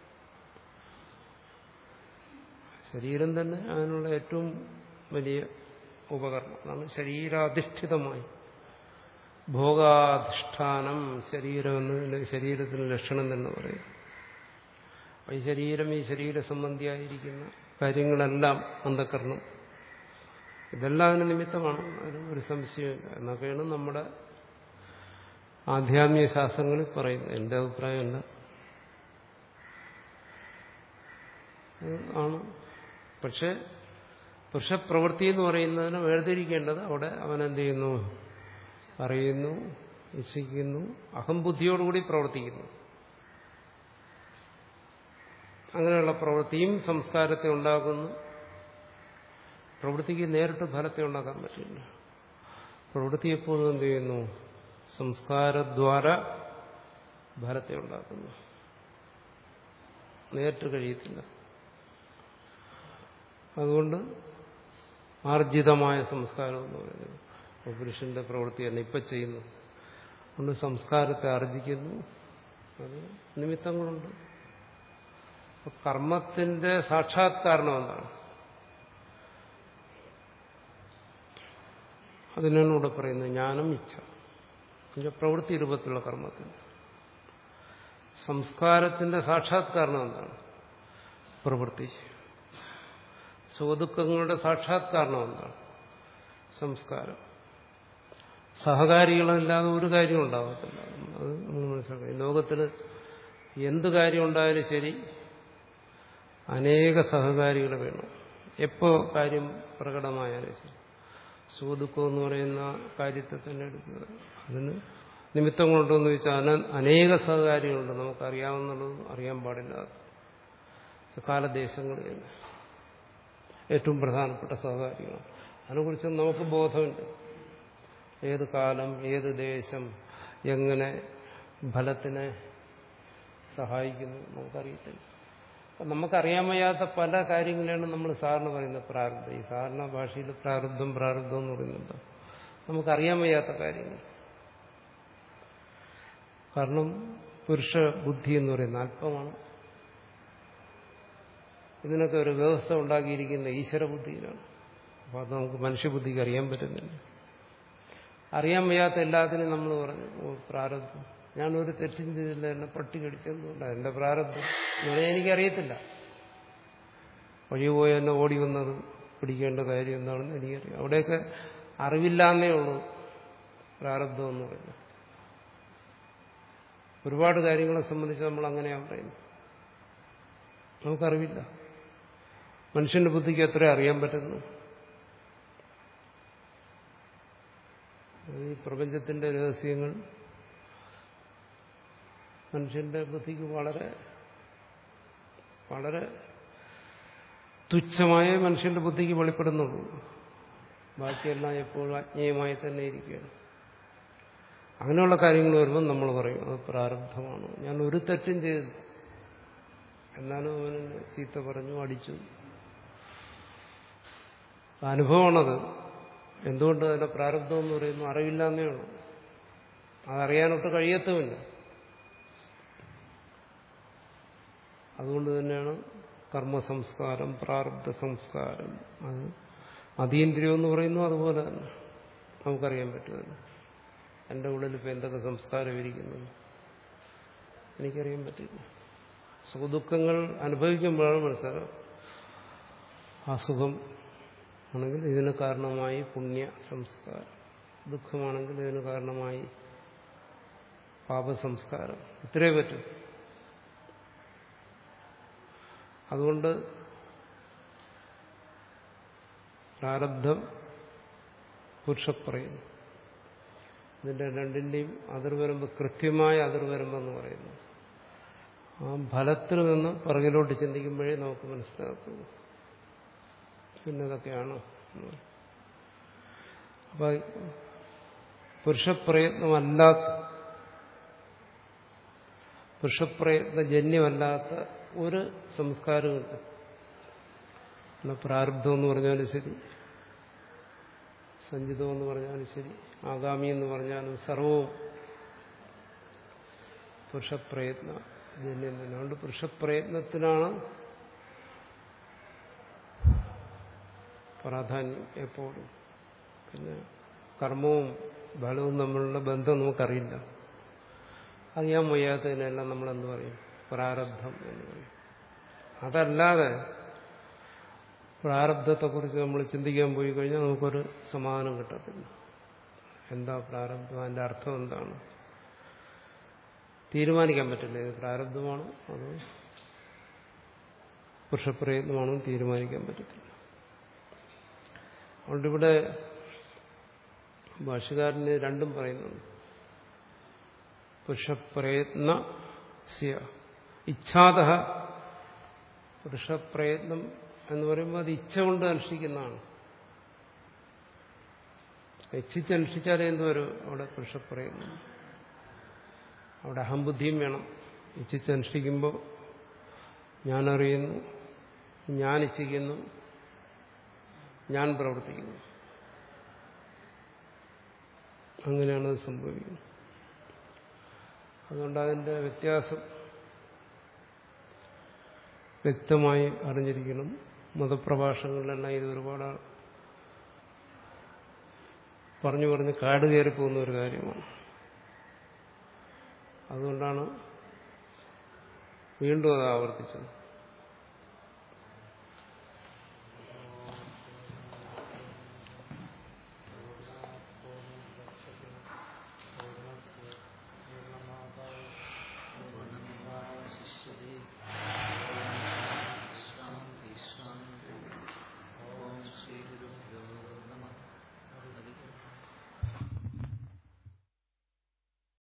ശരീരം തന്നെ അതിനുള്ള ഏറ്റവും വലിയ ഉപകരണം അതാണ് ശരീരാധിഷ്ഠിതമായി ഭോഗാധിഷ്ഠാനം ശരീരം എന്നതിന് ശരീരത്തിന് ലക്ഷണം തന്നെ പറയും അപ്പൊ ഈ ശരീരം ഈ ശരീര സംബന്ധിയായിരിക്കുന്ന കാര്യങ്ങളെല്ലാം അന്ധക്കരണം ഇതെല്ലാം അതിന് നിമിത്തമാണ് അതിന് ഒരു സംശയമില്ല എന്നൊക്കെയാണ് നമ്മുടെ ആധ്യാത്മിക ശാസ്ത്രങ്ങളിൽ പറയുന്നത് എന്റെ അഭിപ്രായമല്ല അത് ആണ് പക്ഷെ പുരുഷപ്രവൃത്തി എന്ന് പറയുന്നതിന് വേർതിരിക്കേണ്ടത് അവിടെ അവൻ എന്ത് ചെയ്യുന്നു അറിയുന്നു ഇച്ഛിക്കുന്നു അഹംബുദ്ധിയോടുകൂടി പ്രവർത്തിക്കുന്നു അങ്ങനെയുള്ള പ്രവൃത്തിയും സംസ്കാരത്തെ ഉണ്ടാക്കുന്നു പ്രവൃത്തിക്ക് നേരിട്ട് ഫലത്തെ ഉണ്ടാക്കാൻ പറ്റില്ല പ്രവൃത്തി എപ്പോഴും എന്ത് ചെയ്യുന്നു സംസ്കാരദ്വാര ഫലത്തെ ഉണ്ടാക്കുന്നു നേരിട്ട് കഴിയത്തില്ല അതുകൊണ്ട് ആർജിതമായ സംസ്കാരം എന്ന് പറയുന്നത് ഇപ്പോൾ പുരുഷന്റെ പ്രവൃത്തി തന്നെ ഇപ്പം ചെയ്യുന്നു അതുകൊണ്ട് സംസ്കാരത്തെ ആർജിക്കുന്നു അത് നിമിത്തങ്ങളുണ്ട് അപ്പൊ കർമ്മത്തിന്റെ സാക്ഷാത്കാരണം എന്താണ് അതിനാണ് ഇവിടെ പറയുന്നത് ജ്ഞാനം ഇച്ഛ എന്നുവെച്ചാൽ പ്രവൃത്തി രൂപത്തിലുള്ള കർമ്മത്തിന് സംസ്കാരത്തിന്റെ സാക്ഷാത്കാരണം എന്താണ് പ്രവൃത്തി സുഖദുഃഖങ്ങളുടെ സാക്ഷാത്കാരണം എന്താണ് സംസ്കാരം സഹകാരികളില്ലാതെ ഒരു കാര്യം ഉണ്ടാകത്തില്ല അത് നമ്മൾ മനസ്സിലാക്കണം ലോകത്തിൽ എന്ത് കാര്യം ഉണ്ടായാലും ശരി അനേക സഹകാരികൾ വേണം എപ്പോ കാര്യം പ്രകടമായാലും ശരി സുഖദുഃഖം എന്ന് പറയുന്ന കാര്യത്തെ തന്നെ എടുക്കുക അതിന് നിമിത്തങ്ങളുണ്ടോയെന്ന് ചോദിച്ചാൽ അതിന് അനേക സഹകാരികളുണ്ട് നമുക്കറിയാവുന്നുള്ളതും അറിയാൻ പാടില്ലാത്ത കാലദേശങ്ങളിൽ തന്നെ ഏറ്റവും പ്രധാനപ്പെട്ട സഹകാരികളാണ് അതിനെക്കുറിച്ച് നമുക്ക് ബോധമുണ്ട് ഏത് കാലം ഏത് ദേശം എങ്ങനെ ഫലത്തിനെ സഹായിക്കുന്നു നമുക്കറിയത്തില്ല അപ്പം നമുക്കറിയാൻ വയ്യാത്ത പല കാര്യങ്ങളാണ് നമ്മൾ സാറിന് പറയുന്നത് പ്രാരബ്ധം ഈ സാധാരണ ഭാഷയിൽ പ്രാരബ്ധം പ്രാരബ്ധം എന്ന് പറയുന്നുണ്ട് നമുക്കറിയാൻ വയ്യാത്ത കാര്യങ്ങൾ കാരണം പുരുഷ ബുദ്ധി എന്ന് പറയുന്ന അല്പമാണ് ഇതിനൊക്കെ ഒരു വ്യവസ്ഥ ഉണ്ടാക്കിയിരിക്കുന്ന ഈശ്വര ബുദ്ധിയിലാണ് അപ്പോൾ അത് നമുക്ക് മനുഷ്യബുദ്ധിക്ക് അറിയാൻ പറ്റുന്നില്ല അറിയാൻ വയ്യാത്ത എല്ലാത്തിനും നമ്മൾ പറഞ്ഞു ഓ പ്രാരബ്ധം ഞാനൊരു തെറ്റും ചെയ്തില്ല എന്നെ പട്ടി കടിച്ചെന്നുകൊണ്ടാണ് എന്റെ പ്രാരബ്ധം എന്ന് പറഞ്ഞാൽ എനിക്കറിയത്തില്ല വഴി പോയി എന്നെ ഓടി വന്നത് പിടിക്കേണ്ട കാര്യം എന്താണെന്ന് എനിക്കറിയാം അവിടെയൊക്കെ അറിവില്ലാന്നേ ഉള്ളൂ പ്രാരബ്ധം എന്ന് പറയുന്നത് ഒരുപാട് കാര്യങ്ങളെ സംബന്ധിച്ച് നമ്മൾ അങ്ങനെയാണ് പറയുന്നത് നമുക്കറിവില്ല മനുഷ്യന്റെ ബുദ്ധിക്ക് എത്ര അറിയാൻ പറ്റുന്നു ഈ പ്രപഞ്ചത്തിന്റെ രഹസ്യങ്ങൾ മനുഷ്യന്റെ ബുദ്ധിക്ക് വളരെ വളരെ തുച്ഛമായ മനുഷ്യന്റെ ബുദ്ധിക്ക് വെളിപ്പെടുന്നുള്ളൂ ബാക്കിയെല്ലാം എപ്പോഴും അജ്ഞേയമായി തന്നെ ഇരിക്കുകയാണ് അങ്ങനെയുള്ള കാര്യങ്ങൾ വരുമ്പോൾ നമ്മൾ പറയും അത് പ്രാരബ്ധമാണ് ഞാൻ ഒരു തെറ്റും ചെയ്തു എന്നാലും അവന് ചീത്ത പറഞ്ഞു അടിച്ചു അനുഭവമാണത് എന്തുകൊണ്ട് അതിന്റെ പ്രാരബ്ധം എന്ന് പറയുന്നു അറിവില്ലാന്നേ ഉള്ളൂ അതറിയാനൊട്ട് കഴിയത്തുമില്ല അതുകൊണ്ട് തന്നെയാണ് കർമ്മസംസ്കാരം പ്രാരബ്ധ സംസ്കാരം അത് അതീന്ദ്രിയം എന്ന് പറയുന്നു അതുപോലെ തന്നെ നമുക്കറിയാൻ പറ്റുമല്ലോ എൻ്റെ ഉള്ളിൽ ഇപ്പം എന്തൊക്കെ സംസ്കാരം ഇരിക്കുന്നു എനിക്കറിയാൻ പറ്റില്ല സുഖദുഃഖങ്ങൾ അനുഭവിക്കുമ്പോഴാണ് മനസ്സിലാവും ആ സുഖം ആണെങ്കിൽ ഇതിന് കാരണമായി പുണ്യ സംസ്കാരം ദുഃഖമാണെങ്കിൽ ഇതിന് കാരണമായി പാപസംസ്കാരം ഇത്രേ പറ്റും അതുകൊണ്ട് പ്രാരബ്ധം പുരുഷപ്പറയുന്നു ഇതിന്റെ രണ്ടിന്റെയും അതിർവരമ്പ് കൃത്യമായ അതിർവരമ്പെന്ന് പറയുന്നു ആ ഫലത്തിൽ നിന്ന് പിറകിലോട്ട് ചിന്തിക്കുമ്പോഴേ നമുക്ക് മനസ്സിലാക്കുള്ളൂ പിന്നെ ഇതൊക്കെയാണ് അപ്പൊ പുരുഷപ്രയത്നമല്ലാത്ത പുരുഷപ്രയത്നജന്യമല്ലാത്ത ഒരു സംസ്കാരമുണ്ട് പ്രാരബ്ധം എന്ന് പറഞ്ഞാലും ശരി സഞ്ചിതം എന്ന് പറഞ്ഞാലും ശരി ആഗാമി എന്ന് പറഞ്ഞാലും സർവവും പുരുഷപ്രയത്ന ജന്യം തന്നെ അതുകൊണ്ട് പുരുഷപ്രയത്നത്തിനാണ് പ്രാധാന്യം എപ്പോഴും പിന്നെ കർമ്മവും ഫലവും തമ്മിലുള്ള ബന്ധം നമുക്കറിയില്ല അറിയാൻ വയ്യാത്തതിനെല്ലാം നമ്മൾ എന്ത് പറയും പ്രാരബ്ധം എന്ന് പറയും അതല്ലാതെ പ്രാരബ്ധത്തെക്കുറിച്ച് നമ്മൾ ചിന്തിക്കാൻ പോയി കഴിഞ്ഞാൽ നമുക്കൊരു സമാധാനം കിട്ടത്തില്ല എന്താ പ്രാരബ്ധം അതിന്റെ അർത്ഥം എന്താണ് തീരുമാനിക്കാൻ പറ്റില്ല ഇത് പ്രാരബ്ധമാണോ അതോ പുരുഷപ്രയത്നമാണോ തീരുമാനിക്കാൻ പറ്റത്തില്ല അതുകൊണ്ട് ഇവിടെ ഭാഷകാരന് രണ്ടും പറയുന്നുണ്ട് പുരുഷപ്രയത്ന ഇച്ഛാത പുരുഷപ്രയത്നം എന്ന് പറയുമ്പോൾ അത് ഇച്ഛ കൊണ്ട് അനുഷ്ഠിക്കുന്നതാണ് ഇച്ഛിച്ചനുഷ്ഠിച്ചാലേ എന്തുവരും അവിടെ പുരുഷപ്രയത്നം അവിടെ അഹംബുദ്ധിയും വേണം ഇച്ഛിച്ചനുഷ്ഠിക്കുമ്പോൾ ഞാനറിയുന്നു ഞാൻ ഇച്ഛിക്കുന്നു ഞാൻ പ്രവർത്തിക്കുന്നു അങ്ങനെയാണ് അത് സംഭവിക്കുന്നത് അതുകൊണ്ട് അതിന്റെ വ്യത്യാസം വ്യക്തമായി അറിഞ്ഞിരിക്കണം മതപ്രഭാഷണങ്ങളിലെല്ലാം ഇത് ഒരുപാട് പറഞ്ഞു പറഞ്ഞ് കാട് കയറി പോകുന്ന ഒരു കാര്യമാണ് അതുകൊണ്ടാണ് വീണ്ടും അത് ആവർത്തിച്ചത്